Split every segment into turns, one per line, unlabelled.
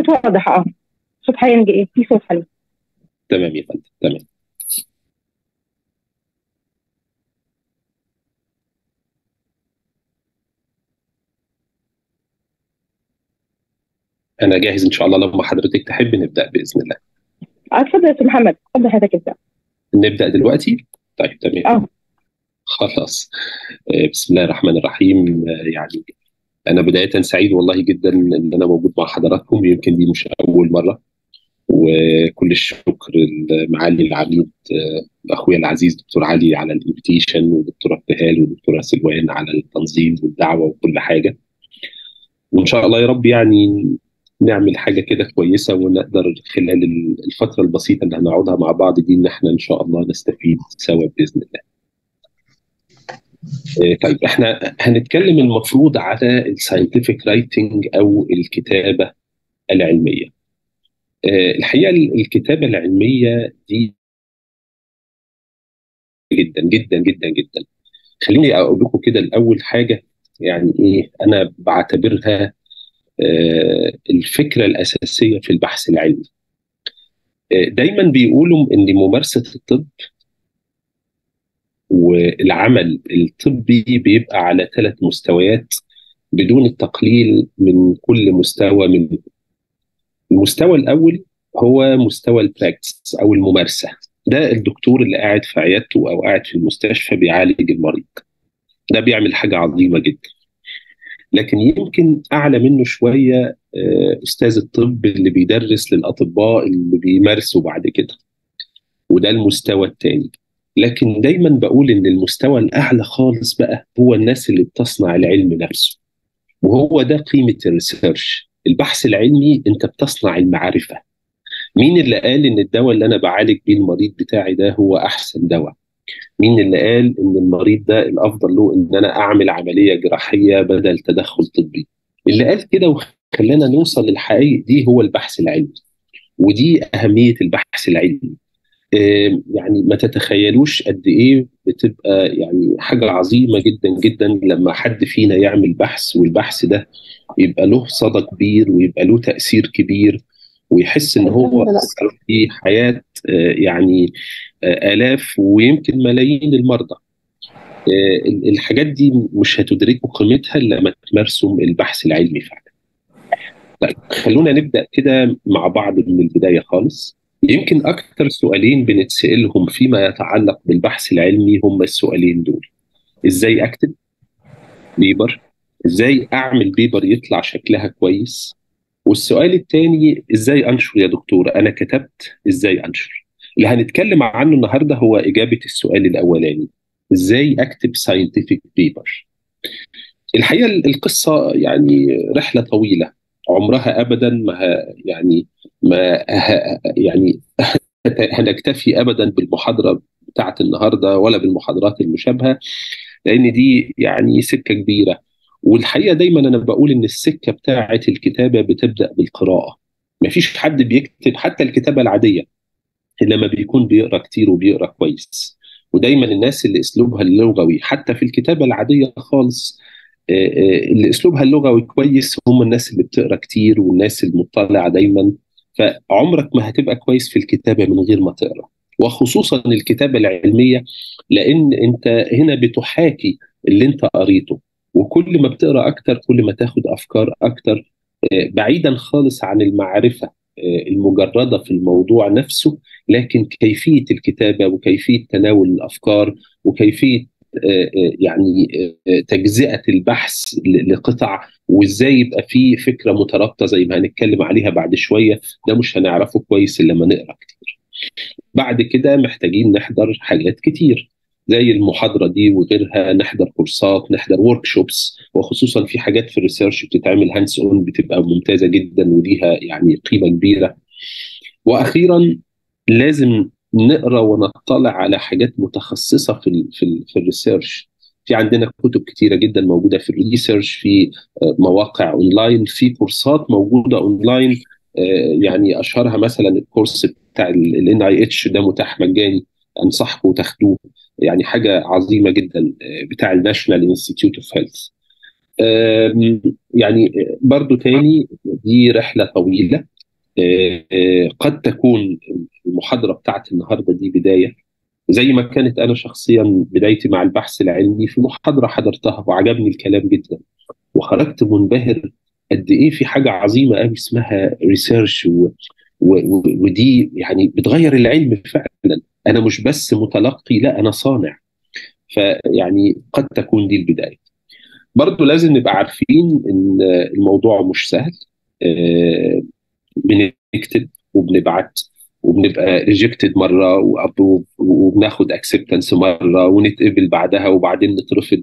الصوت واضح اه صوت حاليا جاي في صوت حلو
تمام يا فندم تمام انا جاهز ان شاء الله لما حضرتك تحب نبدا باذن الله
اه اتفضل يا استاذ محمد اتفضل حضرتك ابدا
نبدا دلوقتي طيب تمام
اه
خلاص آه، بسم الله الرحمن الرحيم آه، يعني انا بدايه سعيد والله جدا ان انا موجود مع حضراتكم يمكن دي مش اول مره وكل الشكر لمعالي العميد آه، اخويا العزيز دكتور علي على الانفيتيشن ودكتوره ابتهال ودكتوره سلوان على التنظيم والدعوه وكل حاجه وان شاء الله يا رب يعني نعمل حاجه كده كويسه ونقدر خلال الفتره البسيطه اللي هنقعدها مع بعض دي ان احنا ان شاء الله نستفيد سوا باذن الله. آه، طيب احنا هنتكلم المفروض على الساينتفك رايتنج او الكتابه العلميه. آه، الحقيقه الكتابه العلميه دي جدا جدا جدا جدا. خليني اقول لكم كده الاول حاجه يعني ايه انا بعتبرها آه، الفكره الاساسيه في البحث العلمي. آه، دايما بيقولوا ان ممارسه الطب والعمل الطبي بيبقى على ثلاث مستويات بدون التقليل من كل مستوى منهم. المستوى الاول هو مستوى البراكتس او الممارسه. ده الدكتور اللي قاعد في عيادته او قاعد في المستشفى بيعالج المريض. ده بيعمل حاجه عظيمه جدا. لكن يمكن اعلى منه شويه آه، استاذ الطب اللي بيدرس للاطباء اللي بيمارسوا بعد كده. وده المستوى الثاني. لكن دايما بقول ان المستوى الاعلى خالص بقى هو الناس اللي بتصنع العلم نفسه. وهو ده قيمه الريسيرش. البحث العلمي انت بتصنع المعرفه. مين اللي قال ان الدواء اللي انا بعالج بيه المريض بتاعي ده هو احسن دواء؟ مين اللي قال ان المريض ده الافضل له ان انا اعمل عمليه جراحيه بدل تدخل طبي؟ اللي قال كده وخلانا نوصل للحقائق دي هو البحث العلمي. ودي اهميه البحث العلمي. آه، يعني ما تتخيلوش قد ايه بتبقى يعني حاجه عظيمه جدا جدا لما حد فينا يعمل بحث والبحث ده يبقى له صدى كبير ويبقى له تاثير كبير ويحس ان هو اثر في حياه آه، يعني آه، الاف ويمكن ملايين المرضى. آه، ال- الحاجات دي مش هتدركوا قيمتها الا لما تمارسوا البحث العلمي فعلا. طيب خلونا نبدا كده مع بعض من البدايه خالص. يمكن اكثر سؤالين بنتسالهم فيما يتعلق بالبحث العلمي هم السؤالين دول. ازاي اكتب بيبر؟ ازاي اعمل بيبر يطلع شكلها كويس؟ والسؤال الثاني ازاي انشر يا دكتور؟ انا كتبت ازاي انشر؟ اللي هنتكلم عنه النهارده هو اجابه السؤال الاولاني. ازاي اكتب ساينتفك بيبر؟ الحقيقه القصه يعني رحله طويله عمرها ابدا ما ه- يعني ما ه- يعني هنكتفي ابدا بالمحاضره بتاعت النهارده ولا بالمحاضرات المشابهه لان دي يعني سكه كبيره والحقيقه دايما انا بقول ان السكه بتاعه الكتابه بتبدا بالقراءه مفيش حد بيكتب حتى الكتابه العاديه الا لما بيكون بيقرا كتير وبيقرا كويس ودايما الناس اللي اسلوبها اللغوي حتى في الكتابه العاديه خالص آه، آه، اللي اسلوبها اللغوي كويس هم الناس اللي بتقرا كتير والناس المطلعه دايما فعمرك ما هتبقى كويس في الكتابه من غير ما تقرا وخصوصا الكتابه العلميه لان انت هنا بتحاكي اللي انت قريته وكل ما بتقرا اكتر كل ما تاخد افكار اكتر آه، بعيدا خالص عن المعرفه آه، المجرده في الموضوع نفسه لكن كيفيه الكتابه وكيفيه تناول الافكار وكيفيه آه، آه، يعني آه، تجزئه البحث ل- لقطع وازاي يبقى في فكره مترابطه زي ما هنتكلم عليها بعد شويه ده مش هنعرفه كويس الا لما نقرا كتير. بعد كده محتاجين نحضر حاجات كتير زي المحاضره دي وغيرها نحضر كورسات نحضر ورك شوبس وخصوصا في حاجات في الريسيرش بتتعمل هاندز اون بتبقى ممتازه جدا وليها يعني قيمه كبيره واخيرا لازم نقرا ونطلع على حاجات متخصصه في ال في ال في الريسيرش في عندنا كتب كتيره جدا موجوده في الريسيرش في آه، مواقع اونلاين في كورسات موجوده اونلاين آه، يعني اشهرها مثلا الكورس بتاع الان اي اتش ده متاح مجاني انصحكم تاخدوه يعني حاجه عظيمه جدا آه، بتاع الناشونال انستيتيوت اوف هيلث يعني برضو تاني دي رحله طويله آه، آه، قد تكون المحاضرة بتاعت النهاردة دي بداية زي ما كانت أنا شخصيا بدايتي مع البحث العلمي في محاضرة حضرتها وعجبني الكلام جدا وخرجت منبهر قد إيه في حاجة عظيمة قوي اسمها ريسيرش و... و... و... ودي يعني بتغير العلم فعلا أنا مش بس متلقي لا أنا صانع فيعني قد تكون دي البداية برضو لازم نبقى عارفين ان الموضوع مش سهل آه، بنكتب وبنبعت وبنبقى ريجكتد مره وابروف وبناخد اكسبتنس مره ونتقبل بعدها وبعدين نترفض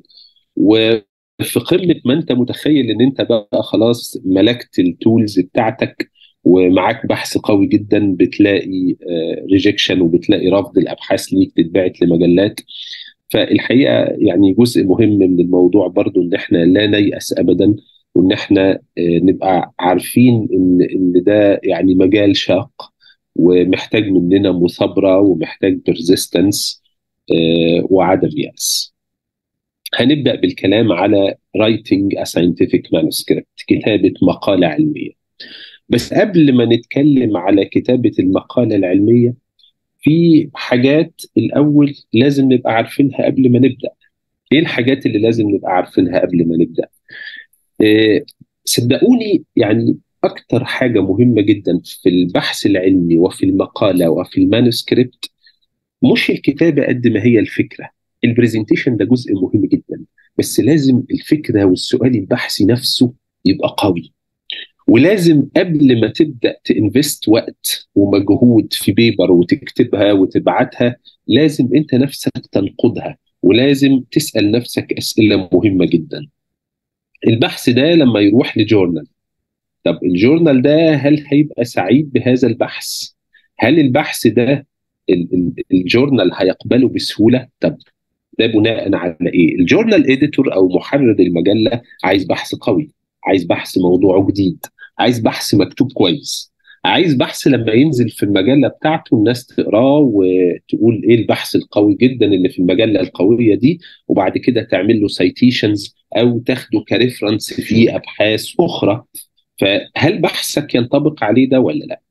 وفي قمه ما انت متخيل ان انت بقى خلاص ملكت التولز بتاعتك ومعاك بحث قوي جدا بتلاقي ريجكشن وبتلاقي رفض الابحاث ليك تتبعت لمجلات فالحقيقه يعني جزء مهم من الموضوع برضو ان احنا لا نيأس ابدا وان احنا آه، نبقى عارفين ان ان ده يعني مجال شاق ومحتاج مننا مثابره ومحتاج بيرزيستنس وعدم يأس. هنبدأ بالكلام على writing a scientific manuscript كتابة مقالة علمية. بس قبل ما نتكلم على كتابة المقالة العلمية في حاجات الأول لازم نبقى عارفينها قبل ما نبدأ. إيه الحاجات اللي لازم نبقى عارفينها قبل ما نبدأ؟ آه، صدقوني يعني أكتر حاجة مهمة جدا في البحث العلمي وفي المقالة وفي المانuscript مش الكتابة قد ما هي الفكرة البرزنتيشن ده جزء مهم جدا بس لازم الفكرة والسؤال البحثي نفسه يبقى قوي ولازم قبل ما تبدأ تنفست وقت ومجهود في بيبر وتكتبها وتبعتها لازم انت نفسك تنقدها ولازم تسأل نفسك أسئلة مهمة جدا البحث ده لما يروح لجورنال طب الجورنال ده هل هيبقى سعيد بهذا البحث؟ هل البحث ده ال- ال- الجورنال هيقبله بسهوله؟ طب ده بناء على ايه؟ الجورنال اديتور او محرر المجله عايز بحث قوي، عايز بحث موضوعه جديد، عايز بحث مكتوب كويس، عايز بحث لما ينزل في المجله بتاعته الناس تقراه وتقول ايه البحث القوي جدا اللي في المجله القويه دي وبعد كده تعمل له سايتيشنز او تاخده كريفرنس في ابحاث اخرى فهل بحثك ينطبق عليه ده ولا لا؟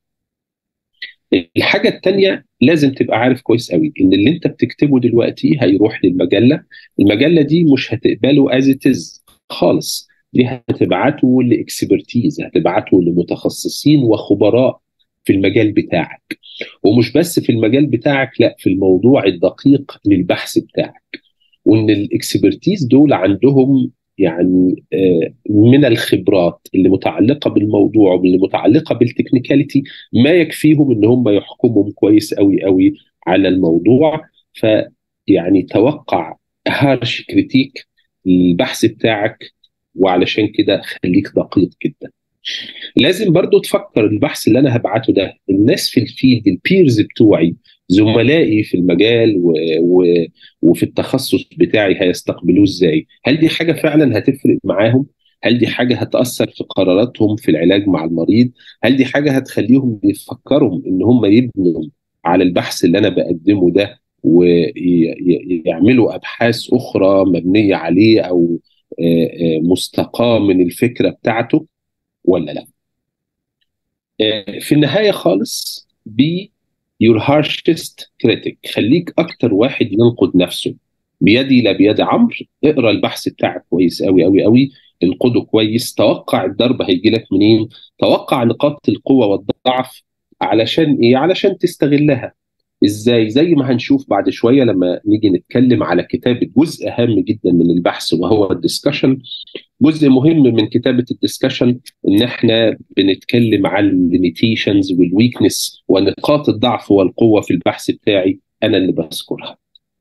الحاجة التانية لازم تبقى عارف كويس قوي ان اللي انت بتكتبه دلوقتي هيروح للمجلة المجلة دي مش هتقبله از از خالص دي هتبعته لاكسبرتيز هتبعته لمتخصصين وخبراء في المجال بتاعك ومش بس في المجال بتاعك لا في الموضوع الدقيق للبحث بتاعك وان الاكسبرتيز دول عندهم يعني آه، من الخبرات اللي متعلقه بالموضوع واللي متعلقه بالتكنيكاليتي ما يكفيهم ان هم يحكموا كويس قوي قوي على الموضوع فيعني توقع هارش كريتيك البحث بتاعك وعلشان كده خليك دقيق جدا لازم برضو تفكر البحث اللي انا هبعته ده الناس في الفيلد البيرز بتوعي زملائي في المجال و... و... وفي التخصص بتاعي هيستقبلوه ازاي هل دي حاجه فعلا هتفرق معاهم هل دي حاجه هتاثر في قراراتهم في العلاج مع المريض هل دي حاجه هتخليهم يفكروا ان هم يبنوا على البحث اللي انا بقدمه ده ويعملوا ابحاث اخرى مبنيه عليه او آه، آه، مستقاه من الفكره بتاعته ولا لا آه، في النهايه خالص بي your harshest critic خليك اكتر واحد ينقد نفسه بيدي لا بيد عمرو اقرا البحث بتاعك كويس قوي قوي قوي انقده كويس توقع الضرب هيجي لك منين توقع نقاط القوه والضعف علشان ايه علشان تستغلها ازاي زي ما هنشوف بعد شويه لما نيجي نتكلم على كتابه جزء هام جدا من البحث وهو الدسكشن جزء مهم من كتابه الدسكشن ان احنا بنتكلم عن الليميتيشنز والويكنس ونقاط الضعف والقوه في البحث بتاعي انا اللي بذكرها.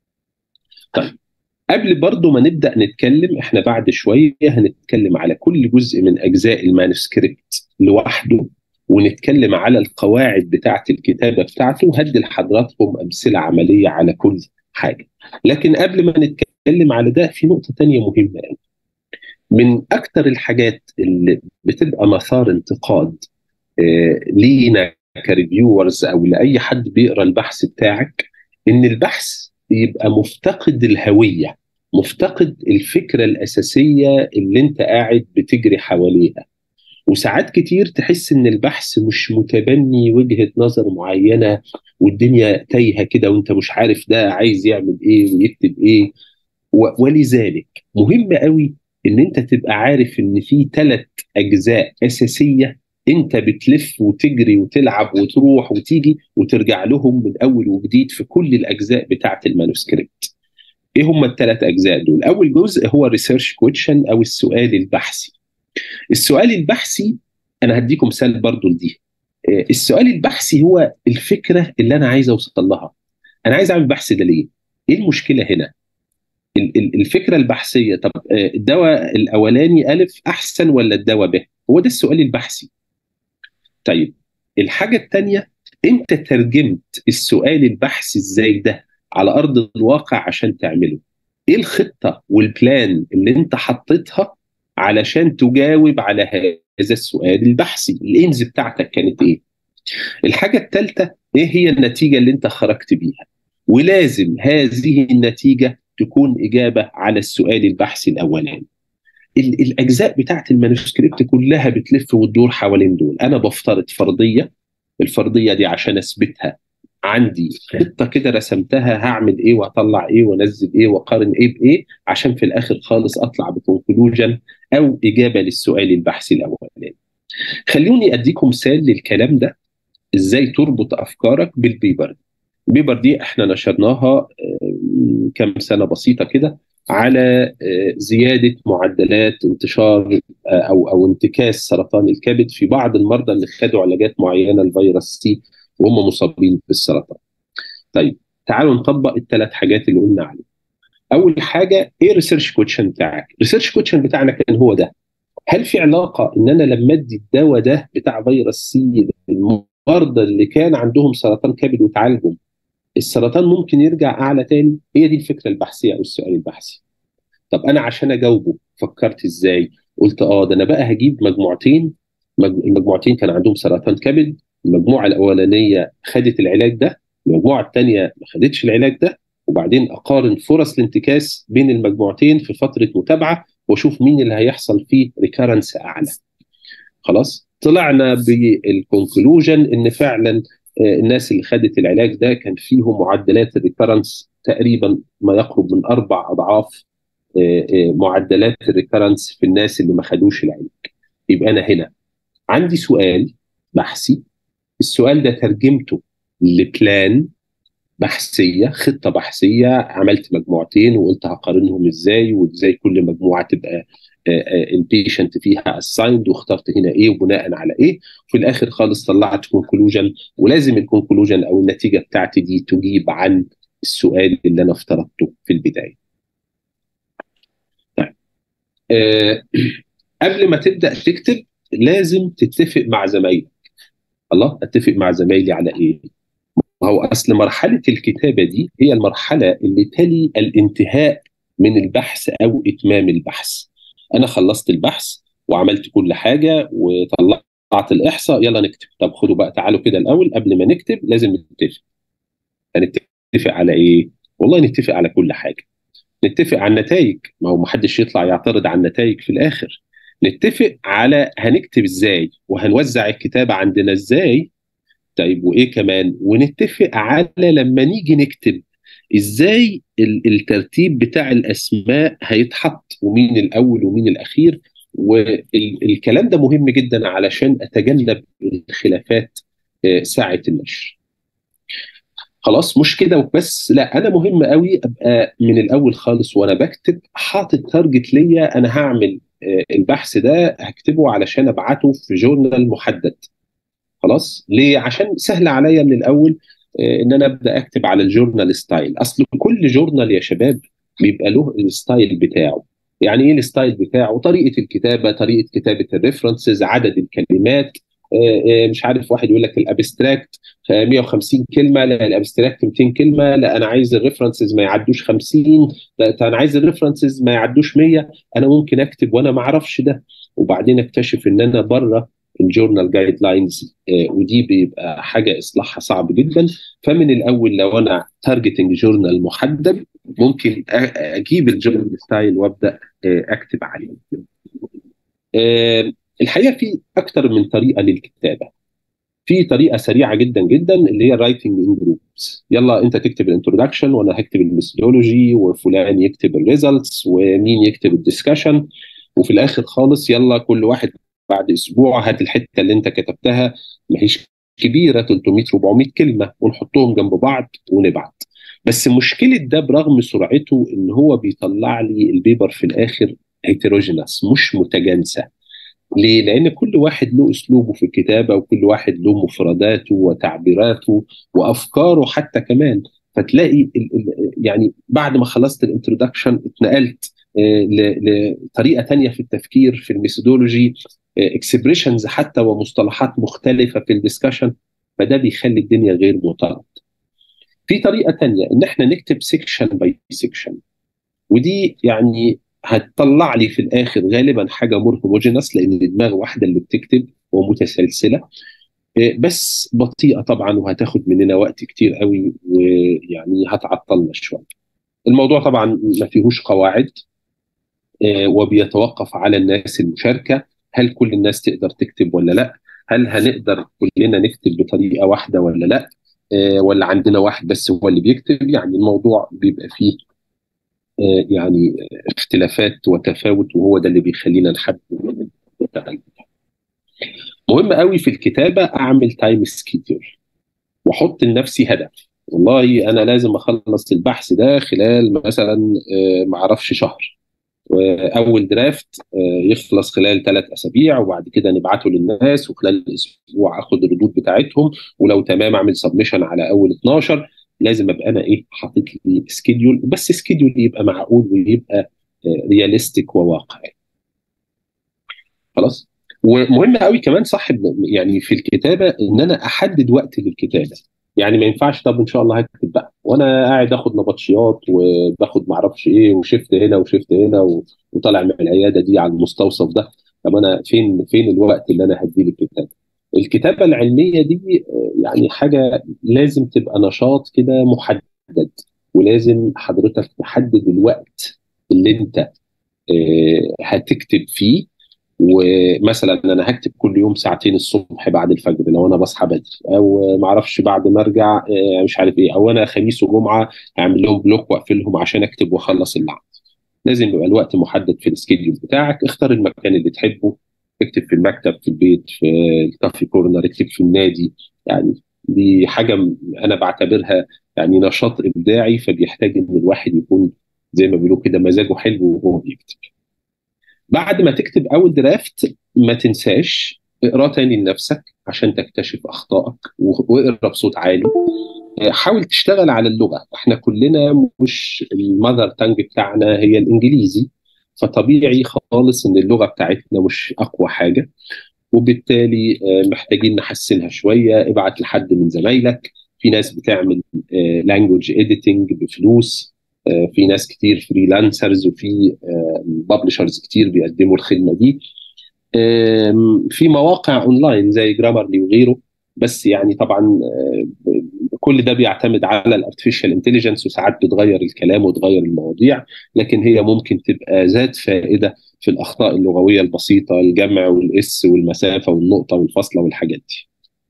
طيب قبل برضو ما نبدا نتكلم احنا بعد شويه هنتكلم على كل جزء من اجزاء المانuscript لوحده ونتكلم على القواعد بتاعه الكتابه بتاعته وهدي لحضراتكم امثله عمليه على كل حاجه. لكن قبل ما نتكلم على ده في نقطه تانية مهمه قوي. من اكتر الحاجات اللي بتبقى مثار انتقاد آه، لينا كريفيورز او لاي حد بيقرا البحث بتاعك ان البحث يبقى مفتقد الهويه مفتقد الفكره الاساسيه اللي انت قاعد بتجري حواليها وساعات كتير تحس ان البحث مش متبني وجهة نظر معينة والدنيا تايهة كده وانت مش عارف ده عايز يعمل ايه ويكتب ايه و- ولذلك مهم قوي ان انت تبقى عارف ان في ثلاث اجزاء اساسية انت بتلف وتجري وتلعب وتروح وتيجي وترجع لهم من اول وجديد في كل الاجزاء بتاعه المانوسكريبت ايه هم الثلاث اجزاء دول اول جزء هو ريسيرش كويشن او السؤال البحثي السؤال البحثي انا هديكم مثال برضو لدي آه، السؤال البحثي هو الفكره اللي انا عايز اوصل لها انا عايز اعمل بحث ده ليه ايه المشكله هنا ال- ال- الفكره البحثيه طب آه، الدواء الاولاني الف احسن ولا الدواء ب هو ده السؤال البحثي طيب الحاجه الثانيه انت ترجمت السؤال البحثي ازاي ده على ارض الواقع عشان تعمله ايه الخطه والبلان اللي انت حطيتها علشان تجاوب على هذا السؤال البحثي الايمز بتاعتك كانت ايه الحاجه الثالثه ايه هي النتيجه اللي انت خرجت بيها ولازم هذه النتيجه تكون اجابه على السؤال البحثي الاولاني ال- الاجزاء بتاعت المانuscript كلها بتلف وتدور حوالين دول انا بفترض فرضيه الفرضيه دي عشان اثبتها عندي خطه كده رسمتها هعمل ايه واطلع ايه وانزل ايه واقارن ايه بايه عشان في الاخر خالص اطلع بكونكلوجن او اجابه للسؤال البحثي الاولاني. خلوني اديكم مثال للكلام ده ازاي تربط افكارك بالبيبر. البيبر دي احنا نشرناها آه، من كام سنه بسيطه كده على آه، زياده معدلات انتشار آه، او او انتكاس سرطان الكبد في بعض المرضى اللي خدوا علاجات معينه لفيروس سي وهم مصابين بالسرطان. طيب تعالوا نطبق الثلاث حاجات اللي قلنا عليها. اول حاجه ايه الريسيرش كوتشن بتاعك؟ الريسيرش كوتشن بتاعنا كان هو ده. هل في علاقه ان انا لما ادي الدواء ده بتاع فيروس سي للمرضى اللي كان عندهم سرطان كبد وتعالجوا السرطان ممكن يرجع اعلى تاني؟ هي دي الفكره البحثيه او السؤال البحثي. طب انا عشان اجاوبه فكرت ازاي؟ قلت اه ده انا بقى هجيب مجموعتين مج- المجموعتين كان عندهم سرطان كبد المجموعه الاولانيه خدت العلاج ده المجموعه الثانيه ما خدتش العلاج ده وبعدين اقارن فرص الانتكاس بين المجموعتين في فتره متابعه واشوف مين اللي هيحصل فيه ريكارنس اعلى خلاص طلعنا بالكونكلوجن ان فعلا آه، الناس اللي خدت العلاج ده كان فيهم معدلات الريكارنس تقريبا ما يقرب من اربع اضعاف آه، آه، معدلات الريكارنس في الناس اللي ما خدوش العلاج يبقى انا هنا عندي سؤال بحثي السؤال ده ترجمته لبلان بحثيه خطه بحثيه عملت مجموعتين وقلت هقارنهم ازاي وازاي كل مجموعه تبقى البيشنت فيها اسايند واخترت هنا ايه وبناء على ايه وفي الاخر خالص طلعت كونكلوجن ولازم الكونكلوجن او النتيجه بتاعتي دي تجيب عن السؤال اللي انا افترضته في البدايه. طيب آه قبل ما تبدا تكتب لازم تتفق مع زمايلك. الله اتفق مع زمايلي على ايه؟ ما هو اصل مرحله الكتابه دي هي المرحله اللي تلي الانتهاء من البحث او اتمام البحث. انا خلصت البحث وعملت كل حاجه وطلعت الاحصاء يلا نكتب طب خدوا بقى تعالوا كده الاول قبل ما نكتب لازم نتفق هنتفق على ايه والله نتفق على كل حاجه نتفق على النتائج ما هو محدش يطلع يعترض على النتائج في الاخر نتفق على هنكتب ازاي وهنوزع الكتابه عندنا ازاي طيب وايه كمان ونتفق على لما نيجي نكتب ازاي ال- الترتيب بتاع الاسماء هيتحط ومين الاول ومين الاخير والكلام ده مهم جدا علشان اتجنب الخلافات آه، ساعه النشر خلاص مش كده وبس لا انا مهم قوي ابقى من الاول خالص وانا بكتب حاطط تارجت ليا انا هعمل آه، البحث ده هكتبه علشان ابعته في جورنال محدد خلاص ليه عشان سهل عليا من الاول آه، ان انا ابدا اكتب على الجورنال ستايل اصل كل جورنال يا شباب بيبقى له الستايل بتاعه يعني ايه الستايل بتاعه طريقه الكتابه طريقه كتابه الريفرنسز عدد الكلمات آه، آه، مش عارف واحد يقول لك الابستراكت 150 كلمه لا الابستراكت 200 كلمه لا انا عايز الريفرنسز ما يعدوش 50 لا انا عايز الريفرنسز ما يعدوش 100 انا ممكن اكتب وانا ما اعرفش ده وبعدين اكتشف ان انا بره الجورنال جايد لاينز ودي بيبقى حاجه اصلاحها صعب جدا فمن الاول لو انا تارجتنج جورنال محدد ممكن أ- اجيب الجورنال ستايل وابدا آه، اكتب عليه. آه، الحقيقه في اكثر من طريقه للكتابه في طريقه سريعه جدا جدا اللي هي رايتنج ان جروبس يلا انت تكتب الانترودكشن وانا هكتب الميثودولوجي وفلان يكتب الريزلتس ومين يكتب الدسكشن وفي الاخر خالص يلا كل واحد بعد اسبوع هات الحته اللي انت كتبتها ما هيش كبيره 300 400 كلمه ونحطهم جنب بعض ونبعت بس مشكله ده برغم سرعته ان هو بيطلع لي البيبر في الاخر هيتروجينس مش متجانسه ليه؟ لأن كل واحد له أسلوبه في الكتابة وكل واحد له مفرداته وتعبيراته وأفكاره حتى كمان فتلاقي ال ال يعني بعد ما خلصت الانترودكشن اتنقلت آه لطريقة تانية في التفكير في الميثودولوجي اكسبريشنز حتى ومصطلحات مختلفة في الدسكشن فده بيخلي الدنيا غير مطارد في طريقة تانية ان احنا نكتب سيكشن باي سيكشن ودي يعني هتطلع لي في الاخر غالبا حاجه مور هوموجينس لان دماغ واحده اللي بتكتب ومتسلسله بس بطيئه طبعا وهتاخد مننا وقت كتير قوي ويعني هتعطلنا شويه. الموضوع طبعا ما فيهوش قواعد وبيتوقف على الناس المشاركه هل كل الناس تقدر تكتب ولا لا؟ هل هنقدر كلنا نكتب بطريقه واحده ولا لا؟ ولا عندنا واحد بس هو اللي بيكتب يعني الموضوع بيبقى فيه يعني اختلافات وتفاوت وهو ده اللي بيخلينا نحدد مهم قوي في الكتابه اعمل تايم سكيدول واحط لنفسي هدف والله انا لازم اخلص البحث ده خلال مثلا ما اعرفش شهر اول درافت يخلص خلال ثلاث اسابيع وبعد كده نبعته للناس وخلال اسبوع اخد الردود بتاعتهم ولو تمام اعمل سبمشن على اول 12 لازم ابقى انا ايه حاطط لي سكيدول بس سكيدول يبقى معقول ويبقى رياليستيك وواقعي خلاص ومهم قوي كمان صاحب يعني في الكتابه ان انا احدد وقت للكتابه يعني ما ينفعش طب ان شاء الله هكتب بقى وانا قاعد اخد نبطشيات وباخد ما اعرفش ايه وشفت هنا وشفت هنا وطالع من العياده دي على المستوصف ده طب انا فين فين الوقت اللي انا هديه للكتابه الكتابه العلميه دي يعني حاجه لازم تبقى نشاط كده محدد ولازم حضرتك تحدد الوقت اللي انت هتكتب فيه ومثلا انا هكتب كل يوم ساعتين الصبح بعد الفجر لو انا بصحى بدري او ما اعرفش بعد ما ارجع مش عارف ايه او انا خميس وجمعه هعمل لهم بلوك واقفلهم عشان اكتب واخلص اللي عندي لازم يبقى الوقت محدد في السكيدول بتاعك اختار المكان اللي تحبه اكتب في المكتب في البيت في الكافي كورنر اكتب في النادي يعني دي حاجه انا بعتبرها يعني نشاط ابداعي فبيحتاج ان الواحد يكون زي ما بيقولوا كده مزاجه حلو وهو بيكتب بعد ما تكتب اول درافت ما تنساش اقرا تاني لنفسك عشان تكتشف اخطائك واقرا بصوت عالي حاول تشتغل على اللغه احنا كلنا مش المذر تانج بتاعنا هي الانجليزي فطبيعي خالص ان اللغه بتاعتنا مش اقوى حاجه وبالتالي محتاجين نحسنها شويه ابعت لحد من زمايلك في ناس بتعمل لانجوج اديتنج بفلوس في ناس كتير فريلانسرز وفي ببلشرز كتير بيقدموا الخدمه دي في مواقع اونلاين زي جرامرلي وغيره بس يعني طبعا كل ده بيعتمد على الارتفيشال انتليجنس وساعات بتغير الكلام وتغير المواضيع لكن هي ممكن تبقى ذات فائده في الاخطاء اللغويه البسيطه الجمع والاس والمسافه والنقطه والفاصله والحاجات دي.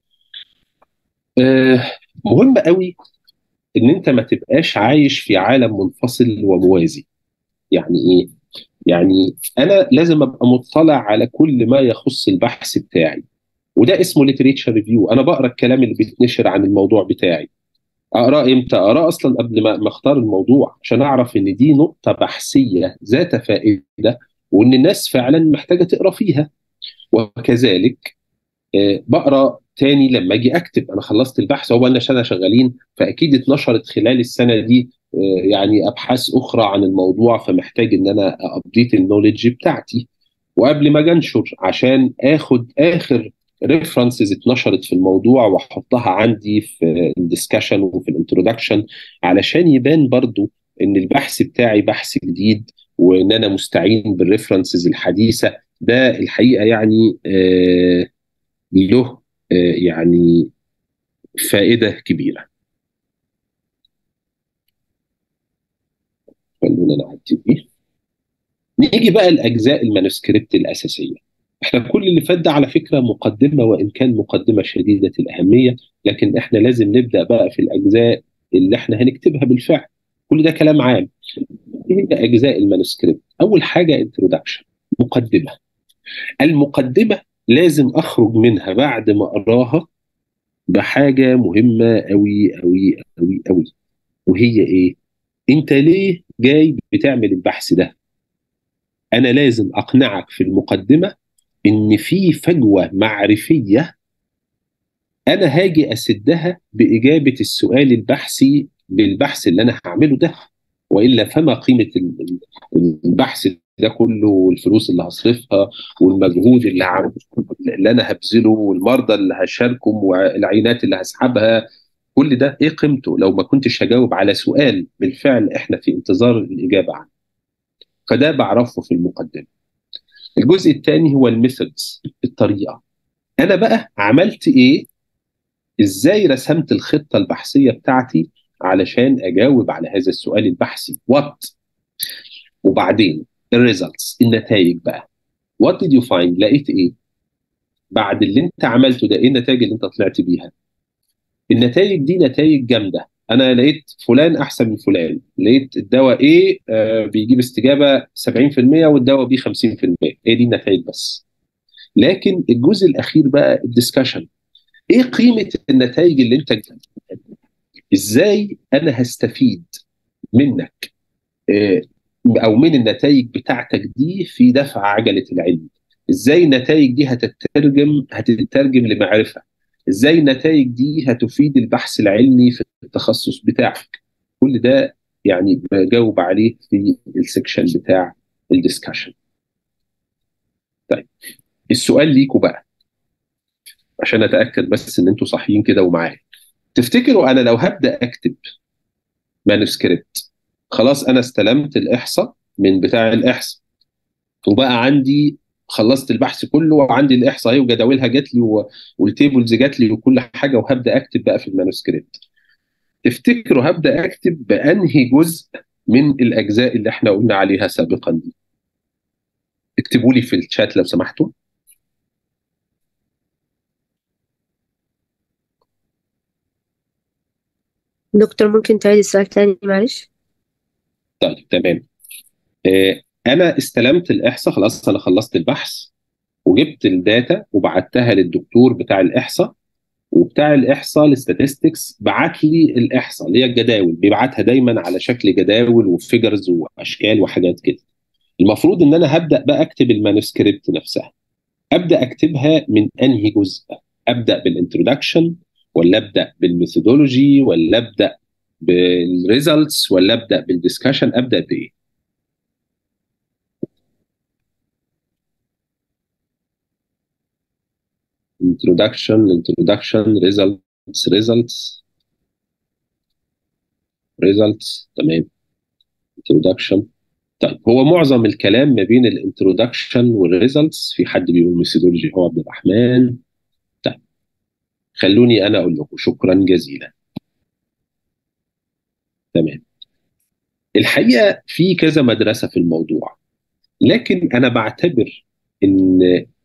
مهم قوي ان انت ما تبقاش عايش في عالم منفصل وموازي. يعني ايه؟ يعني انا لازم ابقى مطلع على كل ما يخص البحث بتاعي وده اسمه ليتريتشر ريفيو انا بقرا الكلام اللي بيتنشر عن الموضوع بتاعي اقرا امتى اقرا اصلا قبل ما اختار الموضوع عشان اعرف ان دي نقطه بحثيه ذات فائده وان الناس فعلا محتاجه تقرا فيها وكذلك بقرا تاني لما اجي اكتب انا خلصت البحث هو لنا سنه شغالين فاكيد اتنشرت خلال السنه دي يعني ابحاث اخرى عن الموضوع فمحتاج ان انا ابديت النولج بتاعتي وقبل ما اجي انشر عشان اخد اخر ريفرنسز اتنشرت في الموضوع واحطها عندي في الدسكشن وفي الانترودكشن علشان يبان برضو ان البحث بتاعي بحث جديد وان انا مستعين بالريفرنسز الحديثه ده الحقيقه يعني آه له آه يعني فائده كبيره خلونا نعدي دي نيجي بقى لاجزاء المانuscript الاساسيه احنا كل اللي فات ده على فكره مقدمه وان كان مقدمه شديده الاهميه لكن احنا لازم نبدا بقى في الاجزاء اللي احنا هنكتبها بالفعل كل ده كلام عام ايه هي اجزاء المانuscript اول حاجه انترودكشن مقدمه المقدمه لازم اخرج منها بعد ما اقراها بحاجه مهمه قوي قوي قوي قوي وهي ايه انت ليه جاي بتعمل البحث ده انا لازم اقنعك في المقدمه ان في فجوه معرفيه انا هاجي اسدها باجابه السؤال البحثي بالبحث اللي انا هعمله ده والا فما قيمه البحث ده كله والفلوس اللي هصرفها والمجهود اللي عم... اللي انا هبذله والمرضى اللي هشاركهم والعينات اللي هسحبها كل ده ايه قيمته لو ما كنتش هجاوب على سؤال بالفعل احنا في انتظار الاجابه عنه فده بعرفه في المقدمه الجزء الثاني هو الميثودز الطريقه انا بقى عملت ايه ازاي رسمت الخطه البحثيه بتاعتي علشان اجاوب على هذا السؤال البحثي وات وبعدين الريزلتس النتائج بقى وات ديد يو فايند لقيت ايه بعد اللي انت عملته ده ايه النتائج اللي انت طلعت بيها النتائج دي نتائج جامده انا لقيت فلان احسن من فلان لقيت الدواء ايه آه بيجيب استجابه 70% والدواء بي 50% هي دي النتائج بس لكن الجزء الاخير بقى الدسكشن ايه قيمه النتائج اللي انت ازاي انا هستفيد منك آه او من النتائج بتاعتك دي في دفع عجله العلم ازاي النتائج دي هتترجم هتترجم لمعرفه ازاي النتائج دي هتفيد البحث العلمي في التخصص بتاعك كل ده يعني بجاوب عليه في السكشن بتاع الدسكشن طيب السؤال ليكوا بقى عشان اتاكد بس ان انتوا صحيين كده ومعايا تفتكروا انا لو هبدا اكتب مانuscript خلاص انا استلمت الاحصاء من بتاع الاحصاء وبقى عندي خلصت البحث كله وعندي الاحصاء اهي وجداولها جات لي والتيبلز جات لي وكل حاجه وهبدا اكتب بقى في المانuscript تفتكروا هبدا اكتب بانهي جزء من الاجزاء اللي احنا قلنا عليها سابقا دي اكتبوا لي في الشات لو سمحتوا
دكتور ممكن تعيد السؤال تاني معلش
طيب تمام آه انا استلمت الاحصاء خلاص انا خلصت البحث وجبت الداتا وبعتها للدكتور بتاع الاحصاء وبتاع الاحصاء الستاتستكس بعت لي الاحصاء اللي هي الجداول بيبعتها دايما على شكل جداول وفيجرز واشكال وحاجات كده المفروض ان انا هبدا بقى اكتب المانuscript نفسها ابدا اكتبها من انهي جزء ابدا بالانترودكشن ولا ابدا بالميثودولوجي ولا ابدا بالريزلتس ولا ابدا بالدسكشن ابدا بايه introduction introduction results results results تمام introduction طيب هو معظم الكلام ما بين الانترودكشن والريزلتس في حد بيقول ميثودولوجي هو عبد الرحمن طيب خلوني انا اقول لكم شكرا جزيلا تمام الحقيقه في كذا مدرسه في الموضوع لكن انا بعتبر ان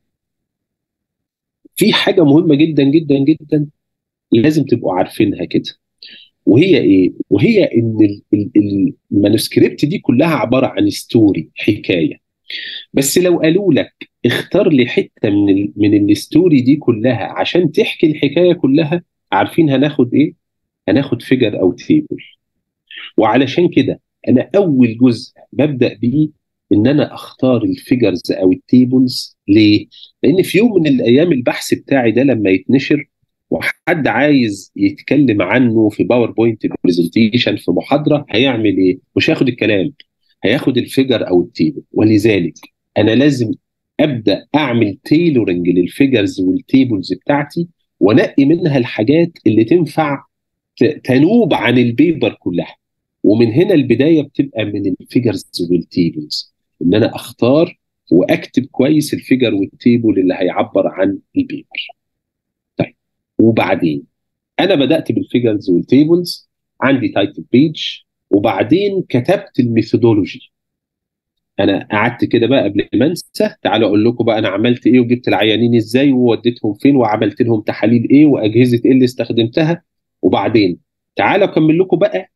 في حاجه مهمه جدا جدا جدا لازم تبقوا عارفينها كده وهي ايه؟ وهي ان المانuscript دي كلها عباره عن ستوري حكايه بس لو قالوا لك اختار لي حته من ال من الستوري دي كلها عشان تحكي الحكايه كلها عارفين هناخد ايه؟ هناخد فيجر او تيبل وعلشان كده انا اول جزء ببدا بيه ان انا اختار الفيجرز او التيبلز ليه؟ لان في يوم من الايام البحث بتاعي ده لما يتنشر وحد عايز يتكلم عنه في باوربوينت برزنتيشن في محاضره هيعمل ايه؟ مش هياخد الكلام هياخد الفيجر او التيبل ولذلك انا لازم ابدا اعمل تيلورنج للفيجرز والتيبلز بتاعتي وانقي منها الحاجات اللي تنفع تنوب عن البيبر كلها ومن هنا البدايه بتبقى من الفيجرز والتيبلز ان انا اختار واكتب كويس الفيجر والتيبل اللي هيعبر عن البيبر طيب وبعدين انا بدات بالفيجرز والتيبلز عندي تايتل بيج وبعدين كتبت الميثودولوجي انا قعدت كده بقى قبل ما انسى تعالوا اقول لكم بقى انا عملت ايه وجبت العيانين ازاي ووديتهم فين وعملت لهم تحاليل ايه واجهزه ايه اللي استخدمتها وبعدين تعالوا اكمل لكم بقى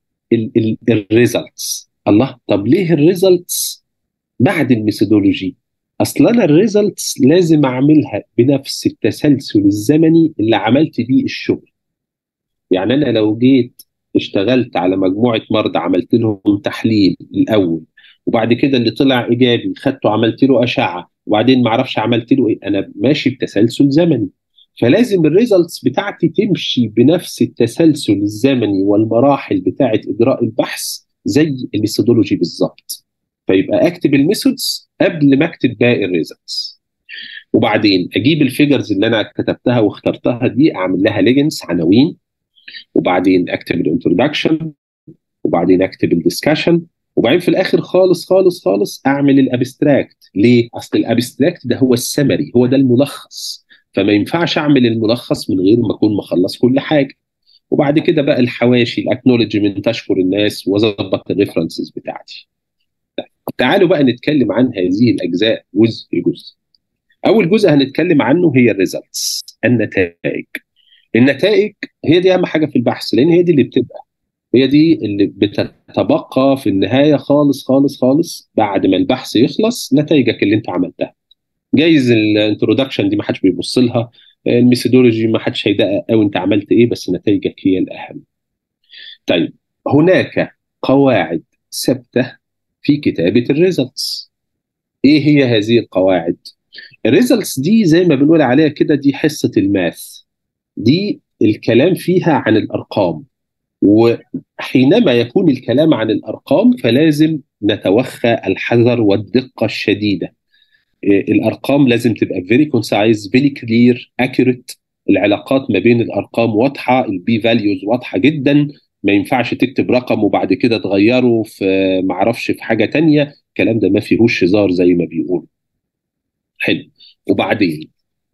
الريزلتس الله طب ليه الريزلتس بعد الميثودولوجي اصل انا الريزلتس لازم اعملها بنفس التسلسل الزمني اللي عملت بيه الشغل يعني انا لو جيت اشتغلت على مجموعه مرضى عملت لهم تحليل الاول وبعد كده اللي طلع ايجابي خدته عملت له اشعه وبعدين ما اعرفش عملت له ايه انا ماشي بتسلسل زمني فلازم الريزلتس بتاعتي تمشي بنفس التسلسل الزمني والمراحل بتاعه اجراء البحث زي الميثودولوجي بالظبط فيبقى اكتب الميثودز قبل ما اكتب باقي الريزلتس وبعدين اجيب الفيجرز اللي انا كتبتها واخترتها دي اعمل لها ليجنز عناوين وبعدين اكتب الانترودكشن وبعدين اكتب الدسكشن وبعدين في الاخر خالص خالص خالص اعمل الابستراكت ليه اصل الابستراكت ده هو السمري هو ده الملخص فما ينفعش اعمل الملخص من غير ما اكون مخلص كل حاجه وبعد كده بقى الحواشي الاكنولجمنت اشكر الناس واظبط الريفرنسز بتاعتي تعالوا بقى نتكلم عن هذه الاجزاء جزء جزء اول جزء هنتكلم عنه هي الريزلتس النتائج النتائج هي دي اهم حاجه في البحث لان هي دي اللي بتبقى هي دي اللي بتتبقى في النهايه خالص خالص خالص بعد ما البحث يخلص نتائجك اللي انت عملتها جايز الانترودكشن دي ما حدش بيبص لها الميثودولوجي ما حدش هيدقق قوي انت عملت ايه بس نتائجك هي الاهم طيب هناك قواعد ثابته في كتابه الريزلتس ايه هي هذه القواعد الريزلتس دي زي ما بنقول عليها كده دي حصه الماث دي الكلام فيها عن الارقام وحينما يكون الكلام عن الارقام فلازم نتوخى الحذر والدقه الشديده الارقام لازم تبقى فيري كونسايز فيري كلير اكيوريت العلاقات ما بين الارقام واضحه البي فاليوز واضحه جدا ما ينفعش تكتب رقم وبعد كده تغيره في معرفش في حاجه تانية الكلام ده ما فيهوش هزار زي ما بيقولوا حلو وبعدين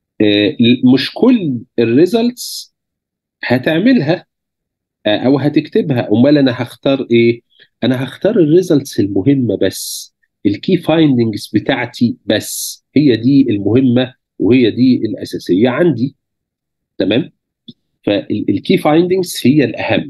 مش كل الريزلتس هتعملها او هتكتبها امال انا هختار ايه انا هختار الريزلتس المهمه بس الكي فايندنجز بتاعتي بس هي دي المهمه وهي دي الاساسيه عندي تمام فالكي فايندنجز هي الاهم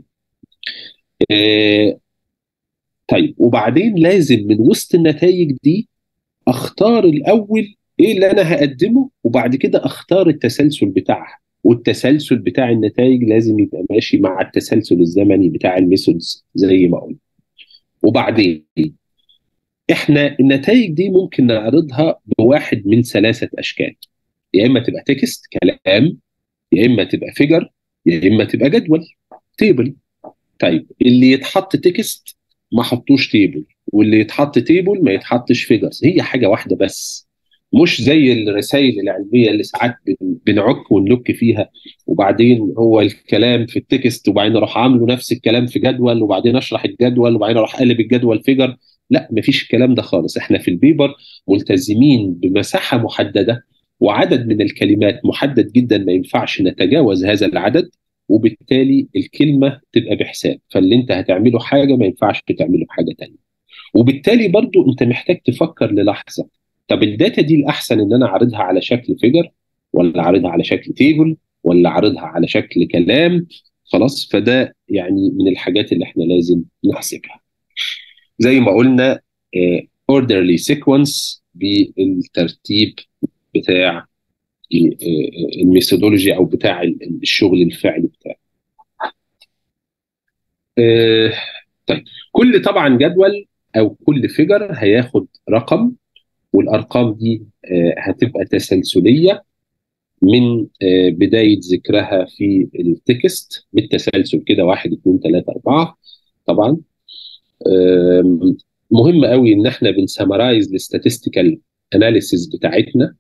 آه طيب وبعدين لازم من وسط النتائج دي اختار الاول ايه اللي انا هقدمه وبعد كده اختار التسلسل بتاعها والتسلسل بتاع النتائج لازم يبقى ماشي مع التسلسل الزمني بتاع الميثودز زي ما قلنا وبعدين احنا النتائج دي ممكن نعرضها بواحد من ثلاثه اشكال يا اما تبقى تكست كلام يا اما تبقى فيجر يا اما تبقى جدول تيبل طيب اللي يتحط تكست ما حطوش تيبل واللي يتحط تيبل ما يتحطش فيجرز هي حاجه واحده بس مش زي الرسائل العلميه اللي ساعات بنعك ونلك فيها وبعدين هو الكلام في التكست وبعدين اروح عامله نفس الكلام في جدول وبعدين اشرح الجدول وبعدين اروح قلب الجدول فيجر لا مفيش الكلام ده خالص احنا في البيبر ملتزمين بمساحه محدده وعدد من الكلمات محدد جدا ما ينفعش نتجاوز هذا العدد وبالتالي الكلمه تبقى بحساب فاللي انت هتعمله حاجه ما ينفعش تعمله بحاجه ثانيه وبالتالي برضو انت محتاج تفكر للحظه طب الداتا دي الاحسن ان انا اعرضها على شكل فيجر ولا اعرضها على شكل تيبل ولا اعرضها على شكل كلام خلاص فده يعني من الحاجات اللي احنا لازم نحسبها زي ما قلنا اوردرلي سيكونس بالترتيب بتاع الميثودولوجي او بتاع الشغل الفعلي بتاعي طيب كل طبعا جدول او كل فيجر هياخد رقم والارقام دي هتبقى تسلسليه من بدايه ذكرها في التكست بالتسلسل كده واحد اثنين ثلاثه اربعه طبعا مهم قوي ان احنا بنسمرايز الاستاتستيكال اناليسيز بتاعتنا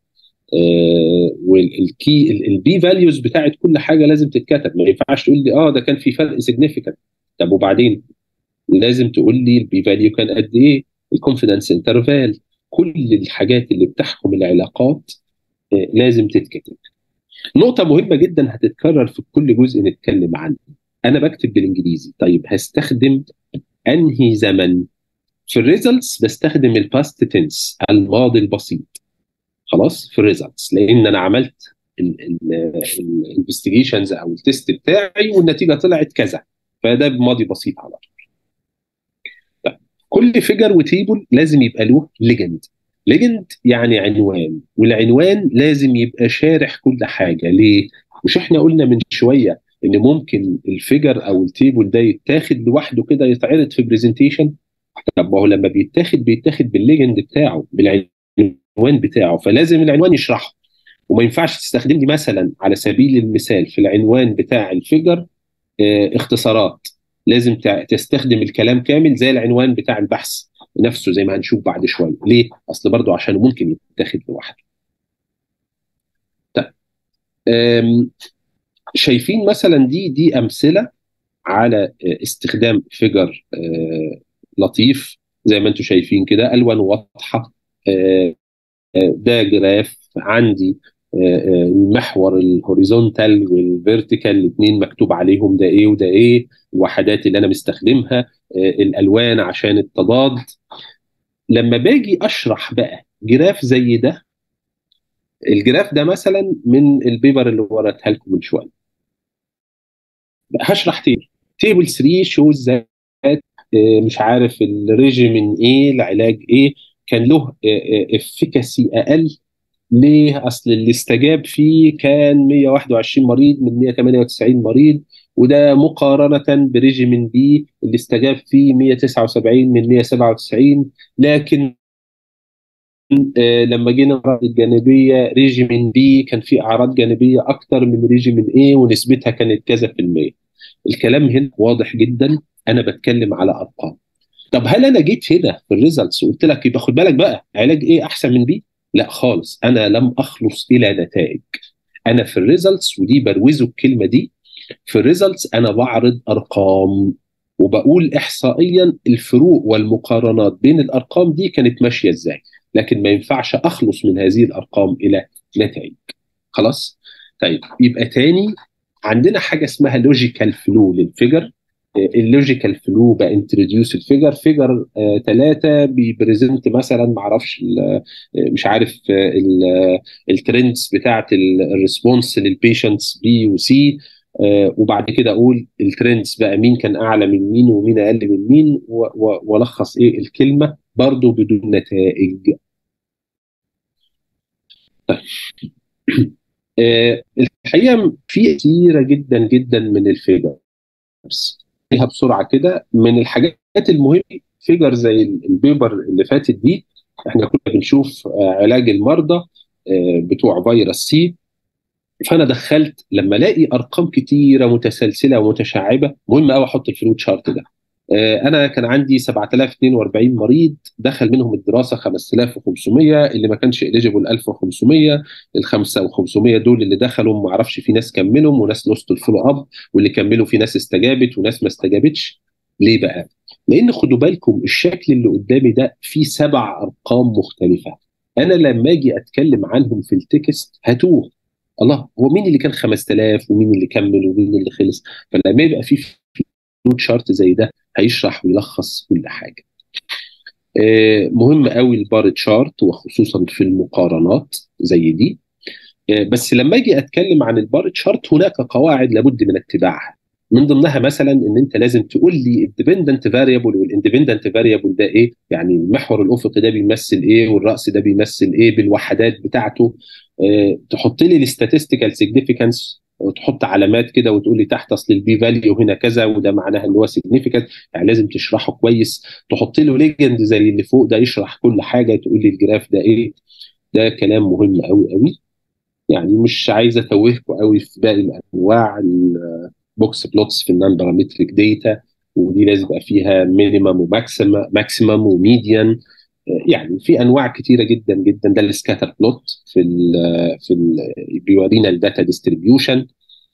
والكي البي فاليوز بتاعت كل حاجه لازم تتكتب ما ينفعش تقول لي اه ده كان في فرق سيجنيفيكانت طب وبعدين لازم تقول لي البي فاليو كان قد ايه الكونفيدنس انترفال كل الحاجات اللي بتحكم العلاقات لازم تتكتب نقطة مهمة جدا هتتكرر في كل جزء نتكلم عنه أنا بكتب بالإنجليزي طيب هستخدم أنهي زمن في الريزلتس بستخدم الباست تنس الماضي البسيط خلاص في الريزلتس لان انا عملت الانفستيجيشنز او التست بتاعي والنتيجه طلعت كذا فده بماضي بسيط على طول طيب كل فيجر وتيبل لازم يبقى له ليجند ليجند يعني عنوان والعنوان لازم يبقى شارح كل حاجه ليه مش احنا قلنا من شويه ان ممكن الفيجر او التيبل ده يتاخد لوحده كده يتعرض في برزنتيشن طب ما هو لما بيتاخد بيتاخد بالليجند بتاعه بالعنوان بتاعه فلازم العنوان يشرحه وما ينفعش تستخدم لي مثلا على سبيل المثال في العنوان بتاع الفيجر اه اختصارات لازم تستخدم الكلام كامل زي العنوان بتاع البحث نفسه زي ما هنشوف بعد شويه ليه اصل برضه عشان ممكن يتاخد لوحده طيب شايفين مثلا دي دي امثله على استخدام فيجر اه لطيف زي ما انتم شايفين كده الوان واضحه اه ده جراف عندي المحور الهوريزونتال والفيرتيكال الاثنين مكتوب عليهم ده ايه وده ايه الوحدات اللي انا مستخدمها الالوان عشان التضاد لما باجي اشرح بقى جراف زي ده الجراف ده مثلا من البيبر اللي وريتها لكم من شويه هشرح تيبل تيبل 3 شوز ذات مش عارف الريجيمين ايه العلاج ايه كان له افيكاسي اقل ليه؟ اصل اللي استجاب فيه كان 121 مريض من 198 مريض وده مقارنة بريجيمين بي اللي استجاب فيه 179 من 197 لكن آه لما جينا الاعراض الجانبيه ريجيمين بي كان في اعراض جانبيه اكتر من ريجيمين ايه ونسبتها كانت كذا في المية. الكلام هنا واضح جدا انا بتكلم على ارقام. طب هل انا جيت هنا في الريزلتس وقلت لك يبقى خد بالك بقى علاج ايه احسن من بي؟ لا خالص انا لم اخلص الى نتائج انا في الريزلتس ودي بروزوا الكلمه دي في الريزلتس انا بعرض ارقام وبقول احصائيا الفروق والمقارنات بين الارقام دي كانت ماشيه ازاي لكن ما ينفعش اخلص من هذه الارقام الى نتائج خلاص طيب يبقى تاني عندنا حاجه اسمها لوجيكال فلو للفيجر اللوجيكال فلو بانتروديوس الفيجر فيجر ثلاثه بيبريزنت مثلا ما اعرفش مش عارف الترندز بتاعه الريسبونس للبيشنتس بي وسي وبعد كده اقول الترندز بقى مين كان اعلى من مين ومين اقل من مين والخص ايه الكلمه برضه بدون نتائج طيب الحقيقه في كثيره جدا جدا من الفيجرز فيها بسرعه كده من الحاجات المهمه فيجر زي البيبر اللي فاتت دي احنا كنا بنشوف علاج المرضى بتوع فيروس سي فانا دخلت لما الاقي ارقام كتيره متسلسله ومتشعبه مهم قوي احط الفلوت شارت ده انا كان عندي 7042 مريض دخل منهم الدراسه 5500 اللي ما كانش اليجيبل 1500 ال 5500 دول اللي دخلوا ما اعرفش في ناس كملوا وناس لوست الفولو اب واللي كملوا في ناس استجابت وناس ما استجابتش ليه بقى؟ لان خدوا بالكم الشكل اللي قدامي ده فيه سبع ارقام مختلفه انا لما اجي اتكلم عنهم في التكست هتوه الله هو مين اللي كان 5000 ومين اللي كمل ومين اللي خلص فلما يبقى في فلوت شارت زي ده هيشرح ويلخص كل حاجه آه مهم قوي البار تشارت وخصوصا في المقارنات زي دي آه بس لما اجي اتكلم عن البار تشارت هناك قواعد لابد من اتباعها من ضمنها مثلا ان انت لازم تقول لي الديبندنت فاريبل والاندبندنت فاريبل ده ايه يعني المحور الافقي ده بيمثل ايه والراس ده بيمثل ايه بالوحدات بتاعته أه تحط لي الستاتستيكال سيجنيفيكانس وتحط علامات كده وتقول لي تحت اصل البي فاليو هنا كذا وده معناها ان هو سيجنيفيكانت يعني لازم تشرحه كويس تحط له ليجند زي اللي فوق ده يشرح كل حاجه تقول لي الجراف ده ايه ده كلام مهم قوي قوي يعني مش عايز اتوهكم قوي في باقي الانواع بوكس بلوتس في النون بارامتريك داتا ودي لازم يبقى فيها مينيمم وماكسيمم ماكسيمم وميديان يعني في انواع كتيره جدا جدا ده السكاتر بلوت في ال في ال بيورينا الداتا ديستريبيوشن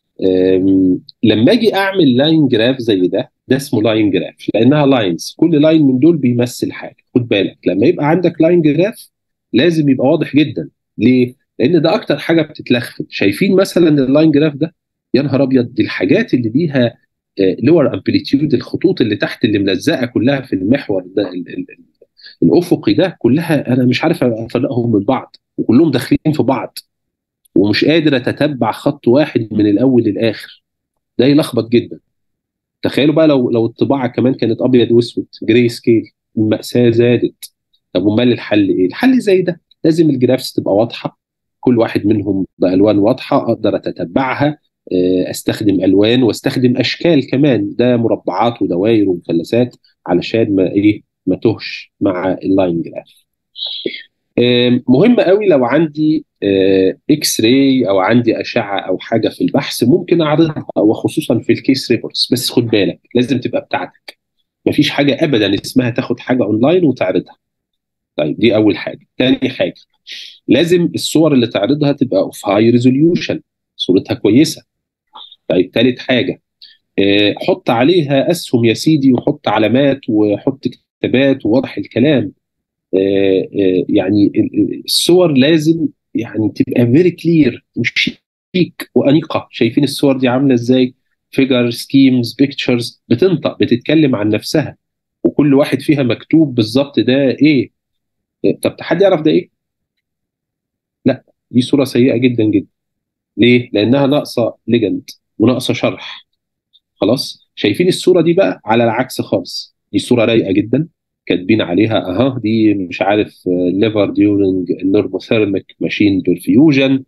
لما اجي اعمل لاين جراف زي ده ده اسمه لاين جراف لانها لاينز كل لاين من دول بيمثل حاجه خد بالك لما يبقى عندك لاين جراف لازم يبقى واضح جدا ليه؟ لان ده اكتر حاجه بتتلخفت شايفين مثلا اللاين جراف ده يا نهار ابيض دي الحاجات اللي ليها لور امبليتيود الخطوط اللي تحت اللي ملزقه كلها في المحور ده ال- ال- ال- الافقي ده كلها انا مش عارف افرقهم من بعض وكلهم داخلين في بعض ومش قادر اتتبع خط واحد من الاول للاخر ده يلخبط جدا تخيلوا بقى لو لو الطباعه كمان كانت ابيض واسود جراي سكيل المأساة زادت طب امال الحل ايه؟ الحل زي ده لازم الجرافس تبقى واضحه كل واحد منهم بالوان واضحه اقدر اتتبعها آه، استخدم الوان واستخدم اشكال كمان ده مربعات ودوائر ومثلثات علشان ما ايه ما تهش مع اللاين جراف آم، مهم قوي لو عندي آه، اكس راي او عندي اشعه او حاجه في البحث ممكن اعرضها وخصوصا في الكيس ريبورتس بس خد بالك لازم تبقى بتاعتك مفيش حاجه ابدا اسمها تاخد حاجه اونلاين وتعرضها طيب دي اول حاجه تاني حاجه لازم الصور اللي تعرضها تبقى اوف هاي ريزوليوشن صورتها كويسه طيب تالت حاجه آه، حط عليها اسهم يا سيدي وحط علامات وحط كتابات ووضح الكلام آه، آه، يعني ال- ال- الصور لازم يعني تبقى فيري كلير وشيك وانيقه شايفين الصور دي عامله ازاي فيجر سكيمز بيكتشرز بتنطق بتتكلم عن نفسها وكل واحد فيها مكتوب بالظبط ده ايه آه، طب حد يعرف ده ايه لا دي صوره سيئه جدا جدا ليه لانها ناقصه ليجند وناقصه شرح خلاص شايفين الصوره دي بقى على العكس خالص دي صوره رايقه جدا كاتبين عليها اها دي مش عارف ليفر ديورنج نورموثيرميك ماشين برفيوجن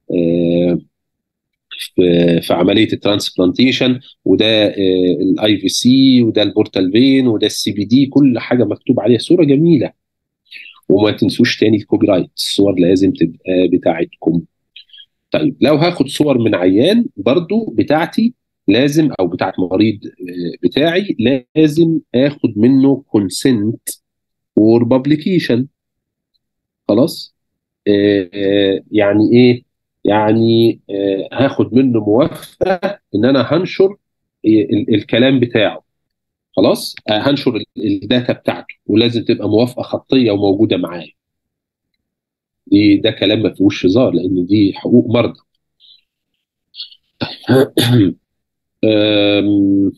في في عمليه الترانسبلانتيشن وده الاي في سي وده البورتال فين وده السي بي دي كل حاجه مكتوب عليها صوره جميله وما تنسوش تاني الكوبي رايت الصور لازم تبقى بتاعتكم طيب لو هاخد صور من عيان برضو بتاعتي لازم او بتاعت مريض آه، بتاعي لازم اخد منه كونسنت فور بابليكيشن خلاص آه، آه، يعني ايه يعني آه، هاخد منه موافقه ان انا هنشر ال- الكلام بتاعه خلاص آه، هنشر ال- الداتا بتاعته ولازم تبقى موافقه خطيه وموجوده معايا دي ده كلام ما فيهوش هزار لان دي حقوق مرضى أم،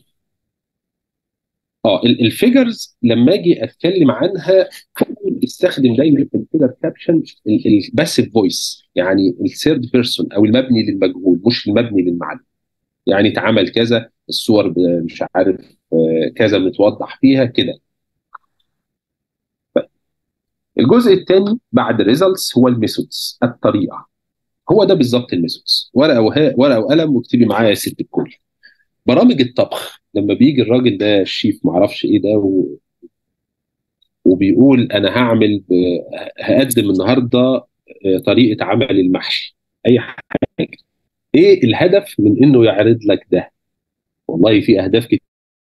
اه الفيجرز لما اجي اتكلم عنها حاول استخدم دايما في الفيجر كابشن الباسيف فويس يعني الثيرد بيرسون او المبني للمجهول مش المبني للمعلم يعني اتعمل كذا الصور ب- مش عارف آه، كذا متوضح فيها كده الجزء الثاني بعد الريزلتس هو الميثودز الطريقه هو ده بالظبط الميثودز ورقه وها- ورقه وقلم واكتبي معايا يا ست الكل برامج الطبخ لما بيجي الراجل ده الشيف معرفش ايه ده و... وبيقول انا هعمل ب... هقدم النهارده آه، طريقه عمل المحشي اي حاجه ايه الهدف من انه يعرض لك ده والله في اهداف كتير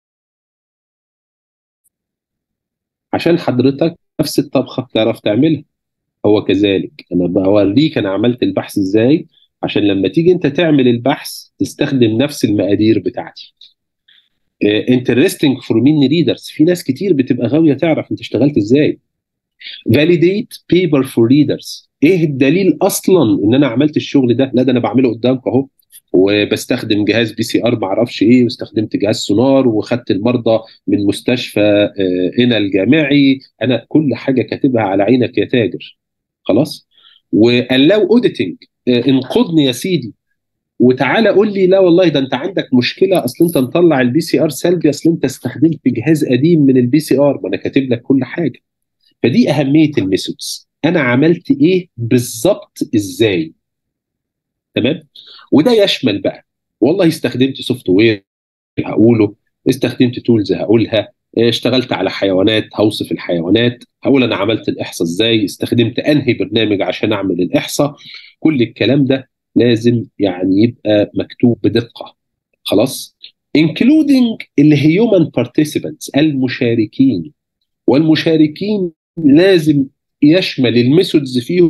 عشان حضرتك نفس الطبخه تعرف تعملها هو كذلك انا بوريك انا عملت البحث ازاي عشان لما تيجي انت تعمل البحث تستخدم نفس المقادير بتاعتي انترستنج فور مين ريدرز في ناس كتير بتبقى غاويه تعرف انت اشتغلت ازاي فاليديت بيبر فور ريدرز ايه الدليل اصلا ان انا عملت الشغل ده لا ده انا بعمله قدامك اهو وبستخدم جهاز بي سي ار ما اعرفش ايه واستخدمت جهاز سونار وخدت المرضى من مستشفى آه، هنا الجامعي انا كل حاجه كاتبها على عينك يا تاجر خلاص وقلاو اوديتنج انقضني يا سيدي وتعالى قول لي لا والله ده انت عندك مشكله اصل انت مطلع البي سي ار سلبي اصل انت استخدمت جهاز قديم من البي سي ار ما انا كاتب لك كل حاجه فدي اهميه الميثودز انا عملت ايه بالظبط ازاي تمام وده يشمل بقى والله استخدمت سوفت وير هقوله استخدمت تولز هقولها اشتغلت على حيوانات هوصف الحيوانات هقول انا عملت الاحصاء ازاي استخدمت انهي برنامج عشان اعمل الاحصاء كل الكلام ده لازم يعني يبقى مكتوب بدقه خلاص including الهيومن participants المشاركين والمشاركين لازم يشمل الميثودز فيهم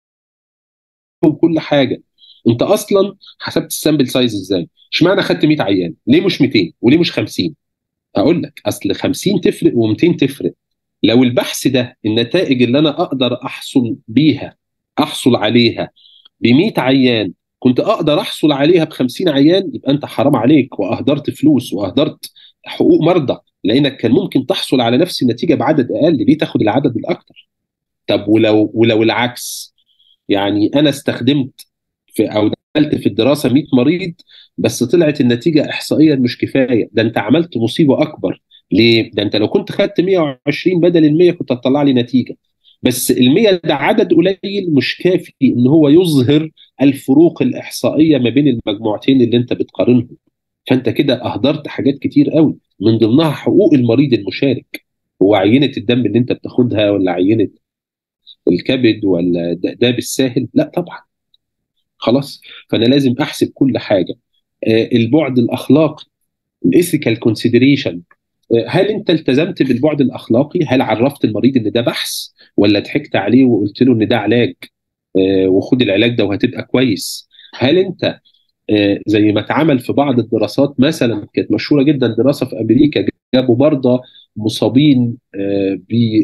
كل حاجه انت اصلا حسبت السامبل سايز ازاي اشمعنى خدت 100 عيان ليه مش 200 وليه مش 50 هقول لك اصل 50 تفرق و200 تفرق لو البحث ده النتائج اللي انا اقدر احصل بيها احصل عليها ب 100 عيان كنت اقدر احصل عليها ب 50 عيان يبقى انت حرام عليك واهدرت فلوس واهدرت حقوق مرضى لانك كان ممكن تحصل على نفس النتيجه بعدد اقل ليه تاخد العدد الاكثر طب ولو ولو العكس يعني انا استخدمت في او دخلت في الدراسه 100 مريض بس طلعت النتيجه احصائيا مش كفايه ده انت عملت مصيبه اكبر ليه؟ ده انت لو كنت خدت 120 بدل ال 100 كنت هتطلع لي نتيجه بس ال 100 ده عدد قليل مش كافي ان هو يظهر الفروق الاحصائيه ما بين المجموعتين اللي انت بتقارنهم فانت كده اهدرت حاجات كتير قوي من ضمنها حقوق المريض المشارك هو عينه الدم اللي انت بتاخدها ولا عينه الكبد ولا ده, ده بالساهل لا طبعا خلاص فانا لازم احسب كل حاجه آه البعد الاخلاقي الايثيكال كونسيدريشن هل انت التزمت بالبعد الاخلاقي هل عرفت المريض ان ده بحث ولا ضحكت عليه وقلت له ان ده علاج آه وخد العلاج ده وهتبقى كويس هل انت آه زي ما اتعمل في بعض الدراسات مثلا كانت مشهوره جدا دراسه في امريكا جابوا مرضى مصابين آه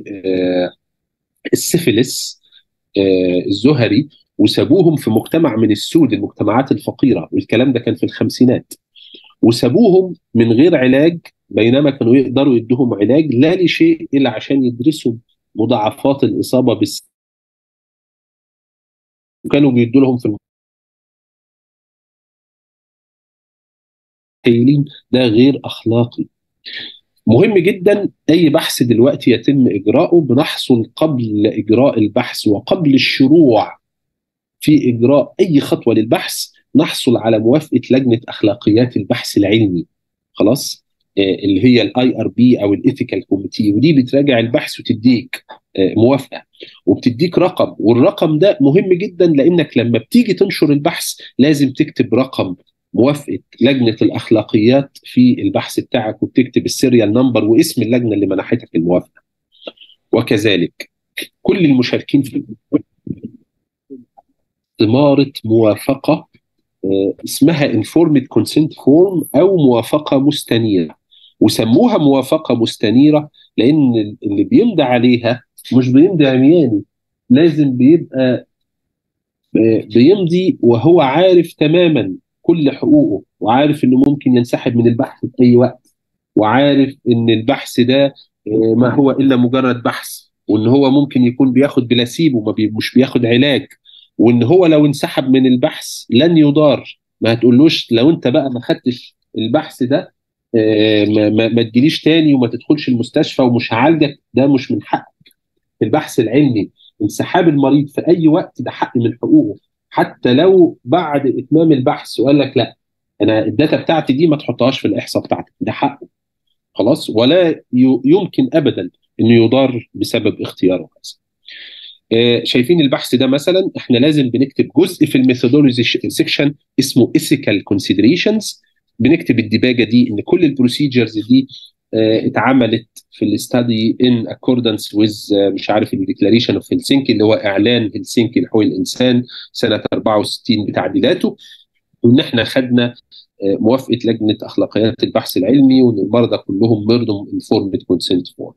بالسيفيلس الزهري وسابوهم في مجتمع من السود المجتمعات الفقيره والكلام ده كان في الخمسينات وسابوهم من غير علاج بينما كانوا يقدروا يدوهم علاج لا لشيء الا عشان يدرسوا مضاعفات الاصابه بس وكانوا بيدوا لهم في المتخيلين ده غير اخلاقي مهم جدا اي بحث دلوقتي يتم اجراؤه بنحصل قبل اجراء البحث وقبل الشروع في اجراء اي خطوه للبحث نحصل على موافقه لجنه اخلاقيات البحث العلمي خلاص اللي هي الاي ار بي او الايثيكال كوميتي ودي بتراجع البحث وتديك موافقه وبتديك رقم والرقم ده مهم جدا لانك لما بتيجي تنشر البحث لازم تكتب رقم موافقه لجنه الاخلاقيات في البحث بتاعك وبتكتب السيريال نمبر واسم اللجنه اللي منحتك الموافقه وكذلك كل المشاركين في استماره موافقه اسمها انفورمد كونسنت فورم او موافقه مستنيره وسموها موافقه مستنيره لان اللي بيمضي عليها مش بيمضي عمياني لازم بيبقى بيمضي وهو عارف تماما كل حقوقه وعارف انه ممكن ينسحب من البحث في اي وقت وعارف ان البحث ده ما هو الا مجرد بحث وان هو ممكن يكون بياخد بلاسيبو ما بي مش بياخد علاج وان هو لو انسحب من البحث لن يضار ما هتقولوش لو انت بقى ما خدتش البحث ده ما, ما, ما تجيليش تاني وما تدخلش المستشفى ومش هعالجك ده مش من حقك في البحث العلمي انسحاب المريض في اي وقت ده حق من حقوقه حتى لو بعد اتمام البحث وقال لك لا انا الداتا بتاعتي دي ما تحطهاش في الاحصاء بتاعتك ده حقه خلاص ولا يمكن ابدا انه يضار بسبب اختياره هذا آه شايفين البحث ده مثلا احنا لازم بنكتب جزء في الميثودولوجي سيكشن اسمه ethical considerations بنكتب الديباجه دي ان كل البروسيجرز دي آه اتعملت في الاستادي ان اكوردنس ويز مش عارف الديكلاريشن اوف هلسنكي اللي هو اعلان هلسنكي لحقوق الانسان سنه 64 بتعديلاته وان احنا خدنا آه موافقه لجنه اخلاقيات البحث العلمي وان المرضى كلهم مرضوا انفورمد كونسنت فورم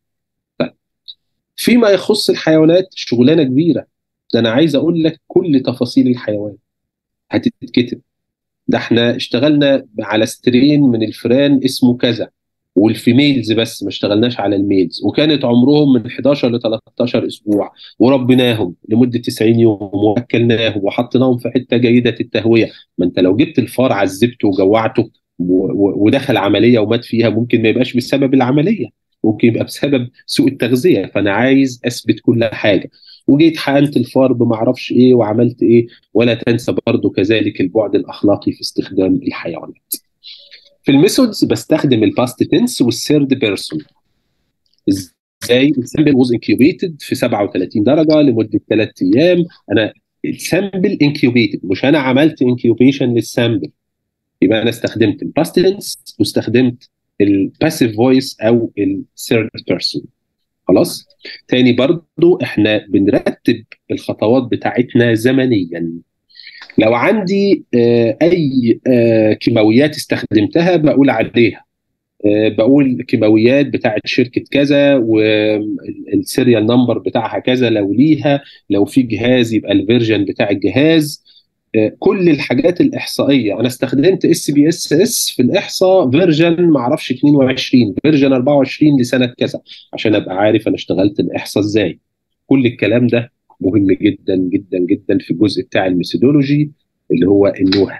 فيما يخص الحيوانات شغلانه كبيره ده انا عايز اقول لك كل تفاصيل الحيوان هتتكتب ده احنا اشتغلنا على سترين من الفئران اسمه كذا والفيميلز بس ما اشتغلناش على الميلز وكانت عمرهم من 11 ل 13 اسبوع وربيناهم لمده 90 يوم واكلناهم وحطيناهم في حته جيده التهويه ما انت لو جبت الفار عذبته وجوعته ودخل عمليه ومات فيها ممكن ما يبقاش بسبب العمليه ممكن يبقى بسبب سوء التغذيه فانا عايز اثبت كل حاجه وجيت حقنت الفار بما اعرفش ايه وعملت ايه ولا تنسى برضو كذلك البعد الاخلاقي في استخدام الحيوانات في الميثودز بستخدم الباست تنس والثيرد بيرسون ازاي السامبل ووز انكيوبيتد في 37 درجه لمده ثلاث ايام انا السامبل انكيوبيتد مش انا عملت انكيوبيشن للسامبل يبقى انا استخدمت الباست تنس واستخدمت الباسيف فويس او الثيرد بيرسون خلاص تاني برضو احنا بنرتب الخطوات بتاعتنا زمنيا لو عندي آه اي آه كيماويات استخدمتها بقول عليها آه بقول كيماويات بتاعت شركه كذا والسيريال نمبر بتاعها كذا لو ليها لو في جهاز يبقى الفيرجن بتاع الجهاز آه، كل الحاجات الاحصائيه انا استخدمت اس بي اس اس في الاحصاء فيرجن ما اعرفش 22 فيرجن 24 لسنه كذا عشان ابقى عارف انا اشتغلت الاحصاء ازاي كل الكلام ده مهم جدا جدا جدا في الجزء بتاع الميثودولوجي اللي هو النوها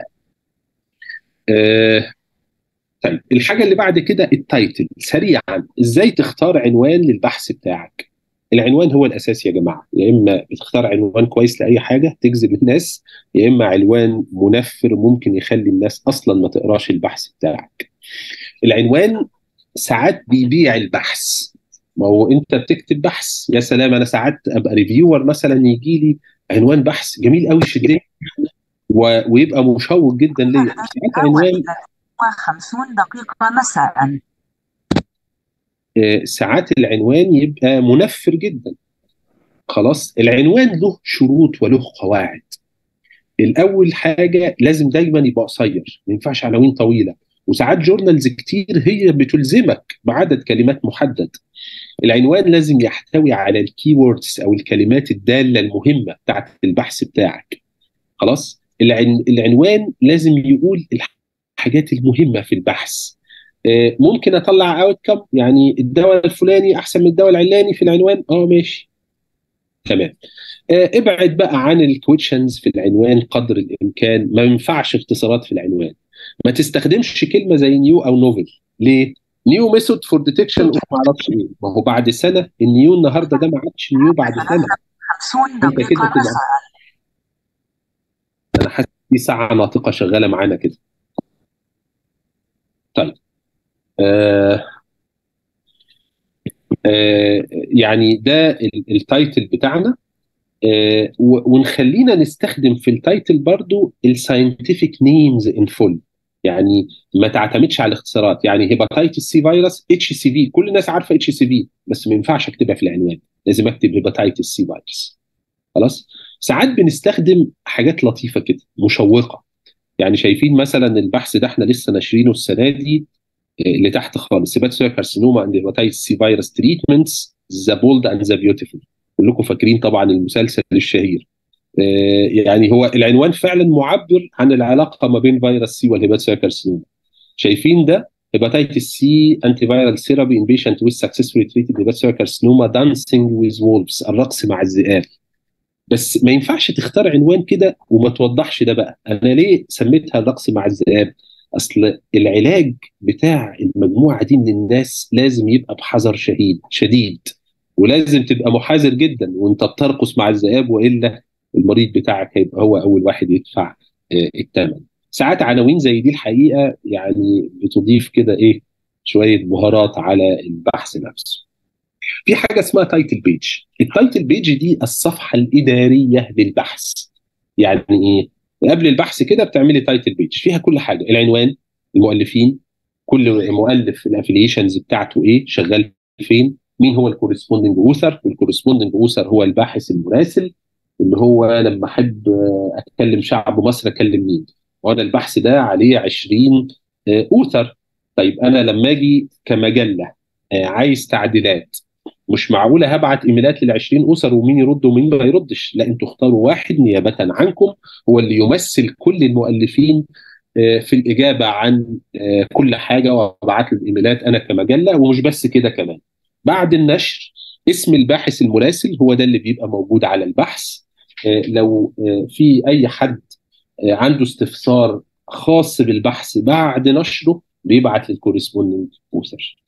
آه طيب الحاجه اللي بعد كده التايتل سريعا ازاي تختار عنوان للبحث بتاعك العنوان هو الاساس يا جماعه يا اما بتختار عنوان كويس لاي حاجه تجذب الناس يا اما عنوان منفر ممكن يخلي الناس اصلا ما تقراش البحث بتاعك العنوان ساعات بيبيع البحث ما هو انت بتكتب بحث يا سلام انا ساعات ابقى ريفيور مثلا يجي لي عنوان بحث جميل قوي يشدني و- ويبقى مشوق جدا ليا ساعات عنوان
وخمسون دقيقة مساء
آه، ساعات العنوان يبقى منفر جدا خلاص العنوان له شروط وله قواعد الاول حاجه لازم دايما يبقى قصير ما ينفعش عناوين طويله وساعات جورنالز كتير هي بتلزمك بعدد كلمات محدد العنوان لازم يحتوي على الكيوردز او الكلمات الداله المهمه بتاعت البحث بتاعك خلاص العن... العنوان لازم يقول الحاجات المهمه في البحث آه، ممكن اطلع اوت كم يعني الدواء الفلاني احسن من الدواء العلاني في العنوان اه ماشي تمام آه، ابعد بقى عن الكويشنز في العنوان قدر الامكان ما ينفعش اختصارات في العنوان ما تستخدمش كلمه زي نيو او نوفل ليه نيو ميثود فور ديتكشن اوف ما اعرفش ايه ما هو بعد سنه النيو النهارده ده ما عادش نيو بعد سنه
خمسون
انت كده
دقيقة
تبقى
مساء
انا حاسس في ساعه ناطقه شغاله معانا كده طيب آه آه يعني ده ال- التايتل بتاعنا آه و- ونخلينا نستخدم في التايتل برضو الساينتفك نيمز ان فول يعني ما تعتمدش على الاختصارات يعني هيباتيتس سي فيروس اتش سي في كل الناس عارفه اتش سي في بس ما ينفعش اكتبها في العنوان لازم اكتب هيباتيتس سي فيروس خلاص ساعات بنستخدم حاجات لطيفه كده مشوقه يعني شايفين مثلا البحث ده احنا لسه ناشرينه السنه دي آه، اللي تحت خالص هيباتوسيل كارسينوما اند هيباتيتس سي فيروس تريتمنتس ذا بولد اند ذا بيوتيفول كلكم فاكرين طبعا المسلسل الشهير آه، يعني هو العنوان فعلا معبر عن العلاقه ما بين فيروس سي والهيباتوسيل كارسينوما شايفين ده هيباتيتس سي انتي فيرال ثيرابي ان بيشنت ويز سكسسفولي تريتد هيباتوسيل كارسينوما دانسينج ويز وولفز الرقص مع الذئاب بس ما ينفعش تختار عنوان كده وما توضحش ده بقى انا ليه سميتها الرقص مع الذئاب اصل العلاج بتاع المجموعه دي من الناس لازم يبقى بحذر شديد شديد ولازم تبقى محاذر جدا وانت بترقص مع الذئاب والا المريض بتاعك هيبقى هو اول واحد يدفع آه، الثمن ساعات عناوين زي دي الحقيقه يعني بتضيف كده ايه شويه بهارات على البحث نفسه في حاجه اسمها تايتل بيج التايتل بيج دي الصفحه الاداريه للبحث يعني ايه قبل البحث كده بتعملي تايتل بيج فيها كل حاجه العنوان المؤلفين كل مؤلف الافليشنز بتاعته ايه شغال فين مين هو الكورسبوندنج اوثر والكورسبوندنج اوثر هو الباحث المراسل اللي هو لما احب آه، اتكلم شعب مصر اكلم مين وانا البحث ده عليه 20 اوثر طيب انا لما اجي كمجله آه، عايز تعديلات مش معقوله هبعت ايميلات لل 20 اسر ومين يرد ومين ما يردش لا انتوا اختاروا واحد نيابه عنكم هو اللي يمثل كل المؤلفين آه، في الاجابه عن آه، كل حاجه وابعت له الايميلات انا كمجله ومش بس كده كمان بعد النشر اسم الباحث المراسل هو ده اللي بيبقى موجود على البحث آه، لو آه، في اي حد آه، عنده استفسار خاص بالبحث بعد نشره بيبعت للكورسبوندنت اوثر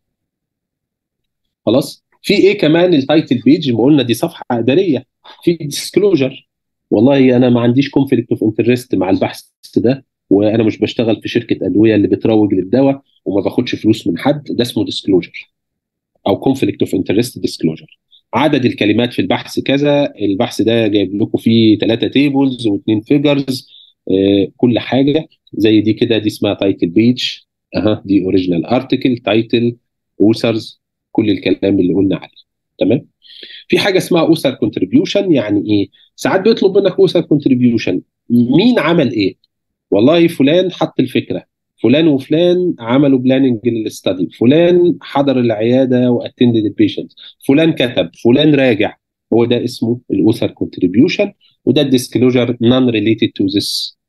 خلاص في ايه كمان التايتل بيج ما قلنا دي صفحه اداريه في ديسكلوجر والله انا ما عنديش كونفليكت اوف انترست مع البحث ده وانا مش بشتغل في شركه ادويه اللي بتروج للدواء وما باخدش فلوس من حد ده اسمه ديسكلوجر او كونفليكت اوف انترست ديسكلوجر عدد الكلمات في البحث كذا البحث ده جايب لكم فيه ثلاثه تيبلز واثنين فيجرز آه كل حاجه زي دي كده دي اسمها تايتل بيج اها دي اوريجينال ارتكل تايتل اوثرز كل الكلام اللي قلنا عليه تمام في حاجه اسمها اوثر كونتريبيوشن يعني ايه ساعات بيطلب منك اوثر كونتريبيوشن مين عمل ايه والله فلان حط الفكره فلان وفلان عملوا بلاننج للاستادي فلان حضر العياده واتندد البيشنت فلان كتب فلان راجع هو ده اسمه الاوثر كونتريبيوشن وده الديسكلوجر نون ريليتد تو ذس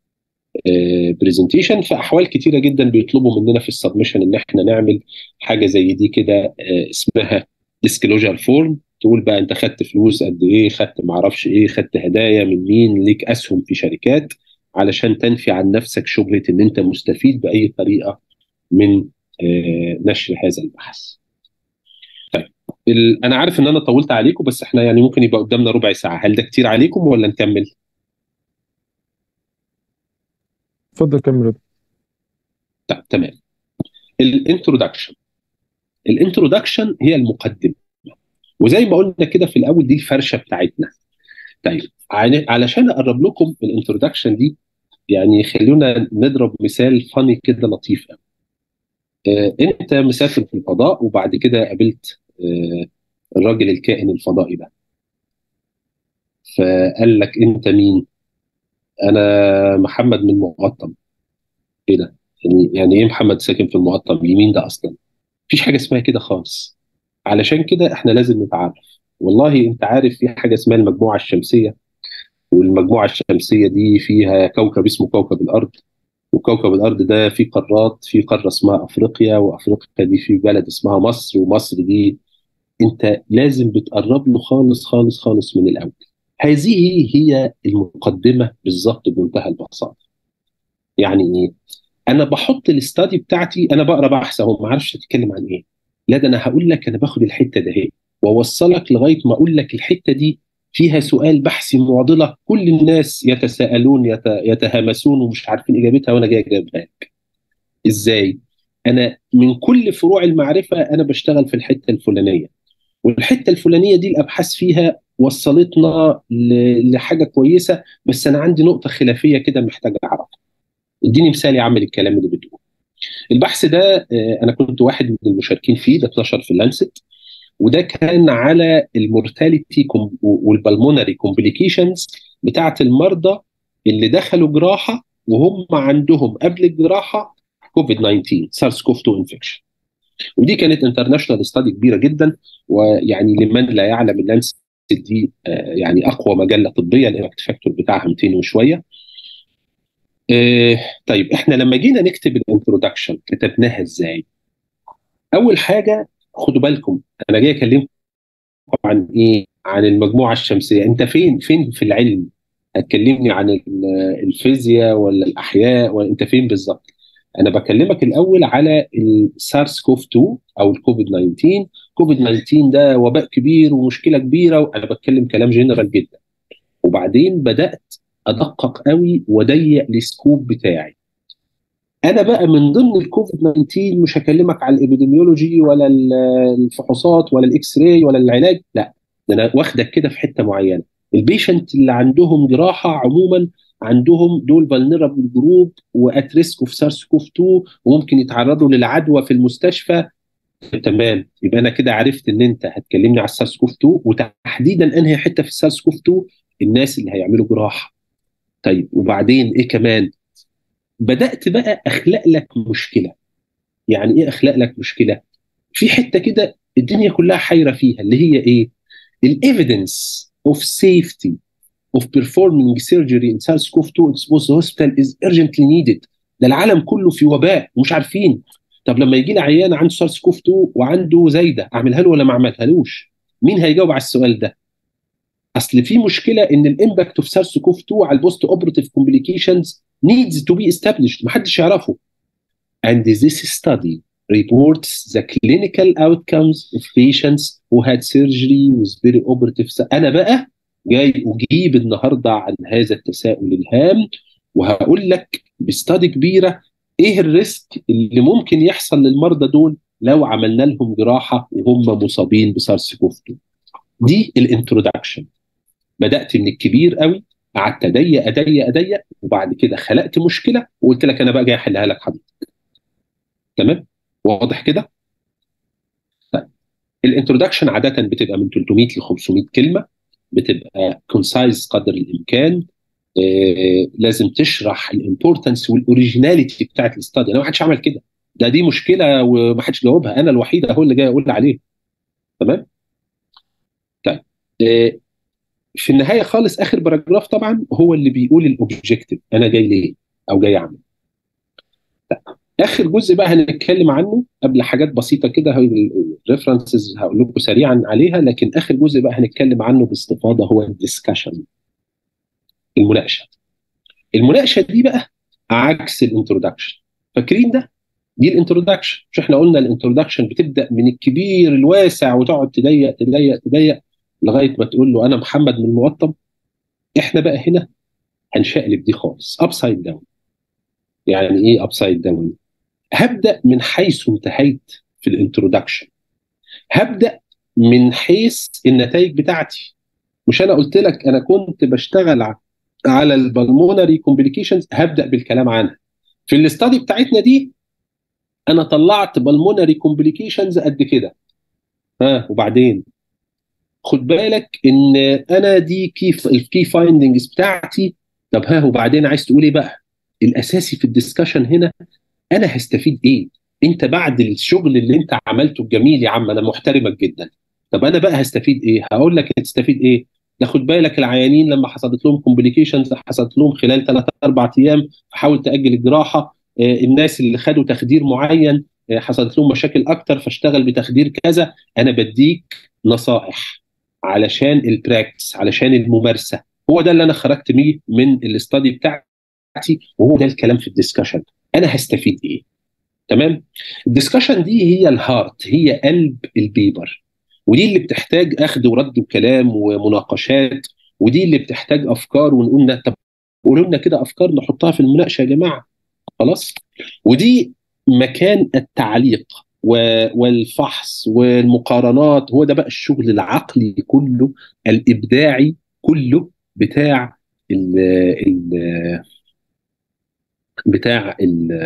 برزنتيشن في احوال كتيره جدا بيطلبوا مننا في السبمشن ان احنا نعمل حاجه زي دي كده آه، اسمها ديسكلوجر فورم تقول بقى انت خدت فلوس قد ايه خدت معرفش ايه خدت هدايا من مين ليك اسهم في شركات علشان تنفي عن نفسك شبهه ان انت مستفيد باي طريقه من آه، نشر هذا البحث. طيب ال- انا عارف ان انا طولت عليكم بس احنا يعني ممكن يبقى قدامنا ربع ساعه هل ده كتير عليكم ولا نكمل؟
اتفضل كمل يا دكتور.
طيب تمام. الانترودكشن الانترودكشن هي المقدمه وزي ما قلنا كده في الاول دي الفرشه بتاعتنا طيب عن- علشان اقرب لكم الانترودكشن دي يعني خلونا نضرب مثال فاني كده لطيف قوي آه، انت مسافر في الفضاء وبعد كده قابلت آه، الراجل الكائن الفضائي ده فقال لك انت مين انا محمد من المقطم ايه ده يعني يعني ايه محمد ساكن في المقطم يمين ده اصلا مفيش حاجه اسمها كده خالص علشان كده احنا لازم نتعرف والله انت عارف في حاجه اسمها المجموعه الشمسيه والمجموعه الشمسيه دي فيها كوكب اسمه كوكب الارض وكوكب الارض ده فيه قارات في قاره اسمها افريقيا وافريقيا دي في بلد اسمها مصر ومصر دي انت لازم بتقرب له خالص خالص خالص من الاول هذه هي المقدمه بالظبط بمنتهى البساطه يعني ايه انا بحط الاستادي بتاعتي انا بقرا بحث اهو ما اعرفش اتكلم عن ايه لا ده انا هقول لك انا باخد الحته ده اهي واوصلك لغايه ما اقول لك الحته دي فيها سؤال بحثي معضله كل الناس يتساءلون يت... يتهامسون ومش عارفين اجابتها وانا جاي اجاوبها لك ازاي انا من كل فروع المعرفه انا بشتغل في الحته الفلانيه والحته الفلانيه دي الابحاث فيها وصلتنا ل... لحاجه كويسه بس انا عندي نقطه خلافيه كده محتاج اعرفها اديني مثال يا عم الكلام اللي بتقوله البحث ده آه، انا كنت واحد من المشاركين فيه ده اتنشر في اللانست وده كان على المورتاليتي والبلمونري كومبليكيشنز بتاعه المرضى اللي دخلوا جراحه وهم عندهم قبل الجراحه كوفيد 19 سارس كوف 2 انفكشن ودي كانت انترناشونال ستادي كبيره جدا ويعني لمن لا يعلم اللانست دي آه، يعني اقوى مجله طبيه الامباكت فاكتور بتاعها 200 وشويه آه، طيب احنا لما جينا نكتب الانترودكشن كتبناها ازاي؟ اول حاجه خدوا بالكم انا جاي اكلمكم عن ايه؟ عن المجموعه الشمسيه، انت فين فين في العلم؟ هتكلمني عن ال- الفيزياء ولا الاحياء ولا انت فين بالظبط؟ انا بكلمك الاول على السارس كوف 2 او الكوفيد 19 كوفيد 19 ده وباء كبير ومشكله كبيره وانا بتكلم كلام جنرال جدا وبعدين بدات ادقق قوي واضيق السكوب بتاعي انا بقى من ضمن الكوفيد 19 مش هكلمك على الابيديميولوجي ولا ال- الفحوصات ولا الاكس راي ولا العلاج لا ده انا واخدك كده في حته معينه البيشنت اللي عندهم جراحه عموما عندهم دول فالنربل جروب وات ريسك اوف سارس كوف 2 وممكن يتعرضوا للعدوى في المستشفى تمام يبقى انا كده عرفت ان انت هتكلمني على السارس كوف 2 وتحديدا انهي حته في السارس كوف 2 الناس اللي هيعملوا جراحه طيب وبعدين ايه كمان بدات بقى اخلق لك مشكله يعني ايه اخلق لك مشكله في حته كده الدنيا كلها حيره فيها اللي هي ايه الايفيدنس اوف سيفتي of performing surgery in SARS-CoV-2 exposed hospital is urgently needed ده العالم كله في وباء ومش عارفين طب لما يجي لي عيان عنده سارس كوف 2 وعنده زايده اعملها له ولا ما اعملهالوش مين هيجاوب على السؤال ده اصل في مشكله ان الامباكت اوف سارس كوف 2 على البوست اوبراتيف كومبليكيشنز needs to be established محدش يعرفه and this study reports the clinical outcomes of patients who had surgery with perioperative انا بقى جاي اجيب النهارده عن هذا التساؤل الهام وهقول لك باستادي كبيره ايه الريسك اللي ممكن يحصل للمرضى دول لو عملنا لهم جراحه وهم مصابين بسارس كوف 2 دي الانترودكشن بدات من الكبير قوي قعدت اضيق اضيق اضيق وبعد كده خلقت مشكله وقلت لك انا بقى جاي احلها لك حضرتك تمام واضح كده طيب الانترودكشن عاده بتبقى من 300 ل 500 كلمه بتبقى كونسايز قدر الامكان آه لازم تشرح الامبورتنس والاوريجيناليتي بتاعت الاستادي انا ما حدش عمل كده ده دي مشكله وما حدش جاوبها انا الوحيد اهو اللي جاي اقول عليه تمام طيب آه في النهايه خالص اخر باراجراف طبعا هو اللي بيقول الاوبجيكتيف انا جاي ليه او جاي اعمل اخر جزء بقى هنتكلم عنه قبل حاجات بسيطه كده الريفرنسز هقول لكم سريعا عليها لكن اخر جزء بقى هنتكلم عنه باستفاضه هو الديسكشن المناقشه المناقشه دي بقى عكس الانترودكشن فاكرين ده دي الانترودكشن مش احنا قلنا الانترودكشن بتبدا من الكبير الواسع وتقعد تضيق تضيق تضيق لغايه ما تقول له انا محمد من الموطن احنا بقى هنا هنشقلب دي خالص ابسايد داون يعني ايه ابسايد داون هبدا من حيث انتهيت في الانترودكشن هبدا من حيث النتائج بتاعتي مش انا قلت لك انا كنت بشتغل ع- على البلمونري كومبليكيشنز هبدا بالكلام عنها في الاستادي بتاعتنا دي انا طلعت بالمونري كومبليكيشنز قد كده ها وبعدين خد بالك ان انا دي كي الكي فايندنجز بتاعتي طب ها وبعدين عايز تقول ايه بقى الاساسي في الدسكشن هنا انا هستفيد ايه انت بعد الشغل اللي انت عملته الجميل يا عم انا محترمك جدا طب انا بقى هستفيد ايه هقول لك هتستفيد ايه ده خد بالك العيانين لما حصلت لهم كومبليكيشنز حصلت لهم خلال 3 4 ايام فحاول تاجل الجراحه آه، الناس اللي خدوا تخدير معين آه، حصلت لهم مشاكل اكتر فاشتغل بتخدير كذا انا بديك نصائح علشان البراكتس علشان الممارسه هو ده اللي انا خرجت بيه من الاستادي بتاعتي وهو ده الكلام في الديسكشن انا هستفيد ايه تمام الديسكشن دي هي الهارت هي قلب البيبر ودي اللي بتحتاج اخذ ورد وكلام ومناقشات ودي اللي بتحتاج افكار ونقول لنا طب قولوا لنا كده افكار نحطها في المناقشه يا جماعه خلاص ودي مكان التعليق و- والفحص والمقارنات هو ده بقى الشغل العقلي كله الابداعي كله بتاع ال ال بتاع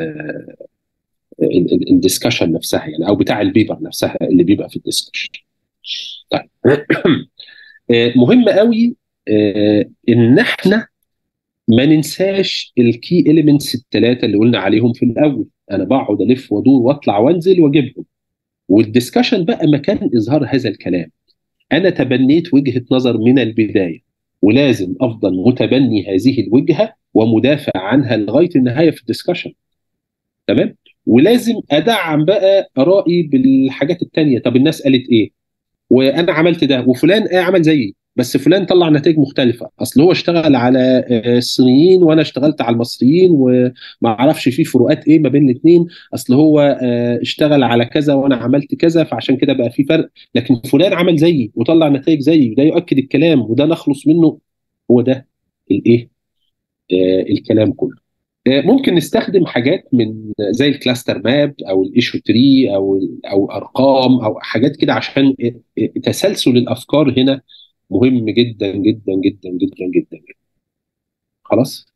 الديسكشن نفسها يعني او بتاع البيبر نفسها اللي بيبقى في الديسكشن طيب آه، مهم قوي آه، ان احنا ما ننساش الكي اليمنتس الثلاثه اللي قلنا عليهم في الاول انا بقعد الف وادور واطلع وانزل واجيبهم والديسكشن بقى مكان اظهار هذا الكلام انا تبنيت وجهه نظر من البدايه ولازم افضل متبني هذه الوجهه ومدافع عنها لغايه النهايه في الديسكشن تمام ولازم ادعم بقى ارائي بالحاجات التانية طب الناس قالت ايه وانا عملت ده وفلان ايه عمل زيي بس فلان طلع نتائج مختلفه اصل هو اشتغل على آه، الصينيين وانا اشتغلت على المصريين وما اعرفش في فروقات ايه ما بين الاثنين اصل هو آه، اشتغل على كذا وانا عملت كذا فعشان كده بقى في فرق لكن فلان عمل زيي وطلع نتائج زيي وده يؤكد الكلام وده نخلص منه هو ده الايه آه، الكلام كله آه، ممكن نستخدم حاجات من زي الكلاستر ماب او الايشو تري او او ارقام او حاجات كده عشان تسلسل الافكار هنا مهم جدا جدا جدا جدا جدا خلاص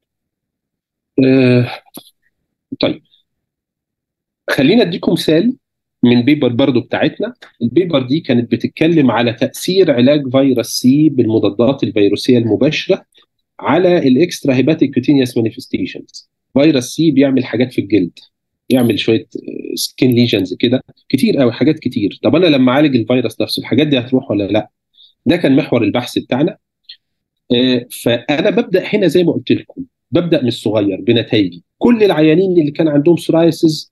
آه، طيب خلينا اديكم مثال من بيبر برضو بتاعتنا البيبر دي كانت بتتكلم على تاثير علاج فيروس سي بالمضادات الفيروسيه المباشره على الاكسترا هيباتيك كوتينيوس مانيفستيشنز فيروس سي بيعمل حاجات في الجلد يعمل شويه سكين ليجنز كده كتير قوي حاجات كتير طب انا لما اعالج الفيروس نفسه الحاجات دي هتروح ولا لا ده كان محور البحث بتاعنا آه، فانا ببدا هنا زي ما قلت لكم ببدا من الصغير بنتائجي كل العيانين اللي كان عندهم سورايسز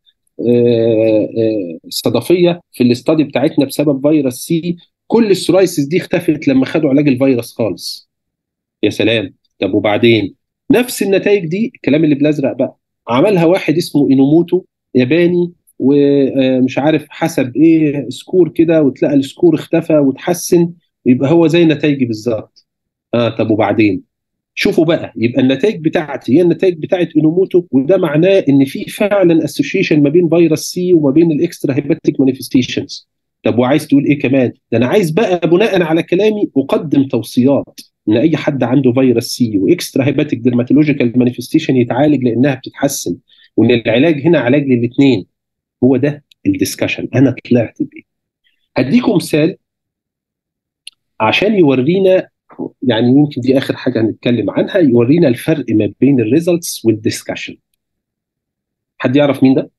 صدفيه في الاستادي بتاعتنا بسبب فيروس سي كل السورايسز دي اختفت لما خدوا علاج الفيروس خالص يا سلام طب وبعدين نفس النتائج دي الكلام اللي بالازرق بقى عملها واحد اسمه انوموتو ياباني ومش عارف حسب ايه سكور كده وتلاقى السكور اختفى وتحسن يبقى هو زي نتائجي بالظبط اه طب وبعدين شوفوا بقى يبقى النتائج بتاعتي هي النتائج بتاعت انوموتو وده معناه ان في فعلا اسوشيشن ما بين فيروس سي وما بين الاكسترا هيباتيك مانيفستيشنز طب وعايز تقول ايه كمان ده انا عايز بقى بناء على كلامي اقدم توصيات ان اي حد عنده فيروس سي واكسترا هيباتيك ديرماتولوجيكال مانيفستيشن يتعالج لانها بتتحسن وان العلاج هنا علاج للاثنين هو ده الدسكشن انا طلعت بيه هديكم مثال عشان يورينا يعني يمكن دي اخر حاجه هنتكلم عنها يورينا الفرق ما بين الريزلتس والدسكشن حد يعرف مين ده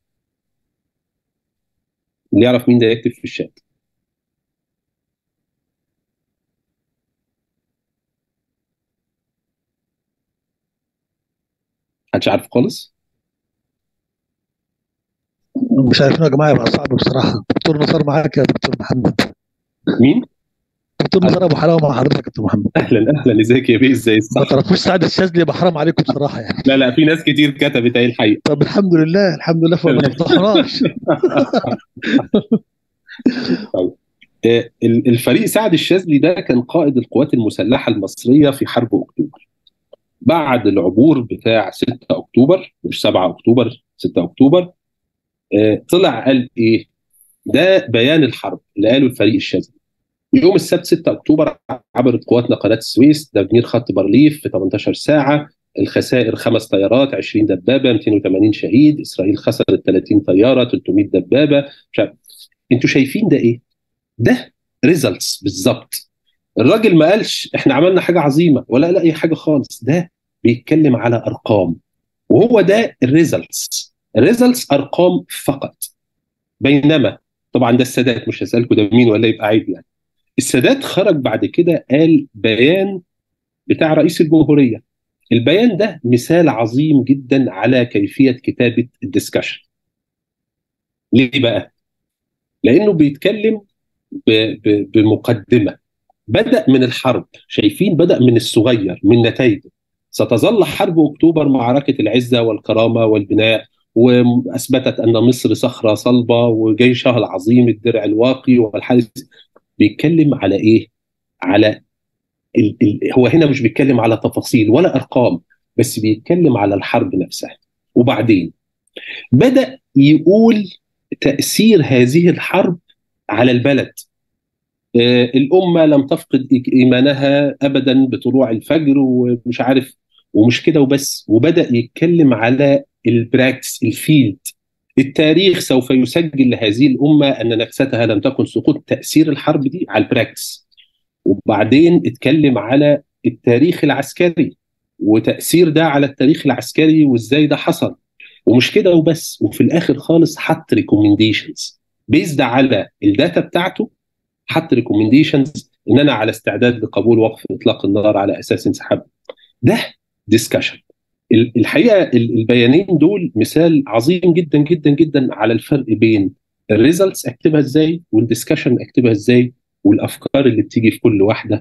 اللي يعرف مين ده يكتب في الشات محدش عارف خالص
مش عارفين يا جماعه يبقى صعب بصراحه دكتور نصار معاك يا دكتور محمد
مين
دكتور نصار ابو حلاوه مع حضرتك يا دكتور محمد
اهلا اهلا ازيك يا بيه ازاي
ما
الصح
تعرفوش سعد الشاذلي يبقى حرام عليكم بصراحه يعني
لا لا في ناس كتير كتبت اهي الحقيقه
طب الحمد لله الحمد لله فما نفضحناش
طيب. آه، ال- الفريق سعد الشاذلي ده كان قائد القوات المسلحه المصريه في حرب اكتوبر بعد العبور بتاع 6 اكتوبر مش 7 اكتوبر 6 اكتوبر آه، طلع قال ايه ده بيان الحرب اللي قاله الفريق الشاذلي يوم السبت 6 اكتوبر عبرت قواتنا قناه السويس تدمير خط بارليف في 18 ساعه الخسائر خمس طيارات 20 دبابه 280 شهيد اسرائيل خسرت 30 طياره 300 دبابه مش عارف انتوا شايفين ده ايه؟ ده ريزلتس بالظبط الراجل ما قالش احنا عملنا حاجه عظيمه ولا لا اي حاجه خالص ده بيتكلم على ارقام وهو ده الريزلتس الريزلتس ارقام فقط بينما طبعا ده السادات مش هسالكم ده مين ولا يبقى عيب يعني السادات خرج بعد كده قال بيان بتاع رئيس الجمهوريه البيان ده مثال عظيم جدا على كيفيه كتابه الدسكشن ليه بقى؟ لانه بيتكلم ب- ب- بمقدمه بدا من الحرب شايفين بدا من الصغير من نتائجه ستظل حرب اكتوبر معركه العزه والكرامه والبناء واثبتت ان مصر صخره صلبه وجيشها العظيم الدرع الواقي والحارس بيتكلم على ايه؟ على ال ال هو هنا مش بيتكلم على تفاصيل ولا ارقام بس بيتكلم على الحرب نفسها وبعدين بدا يقول تاثير هذه الحرب على البلد آه، الأمة لم تفقد إيك- إيمانها أبدا بطلوع الفجر ومش عارف ومش كده وبس وبدأ يتكلم على البراكتس الفيلد التاريخ سوف يسجل لهذه الأمة أن نكستها لم تكن سقوط تأثير الحرب دي على البراكتس وبعدين اتكلم على التاريخ العسكري وتأثير ده على التاريخ العسكري وإزاي ده حصل ومش كده وبس وفي الآخر خالص حط ريكومنديشنز بيزد على الداتا بتاعته حط ريكومنديشنز ان انا على استعداد لقبول وقف اطلاق النار على اساس انسحاب ده ديسكشن الحقيقه ال- البيانين دول مثال عظيم جدا جدا جدا على الفرق بين الريزلتس اكتبها ازاي والديسكشن اكتبها ازاي والافكار اللي بتيجي في كل واحده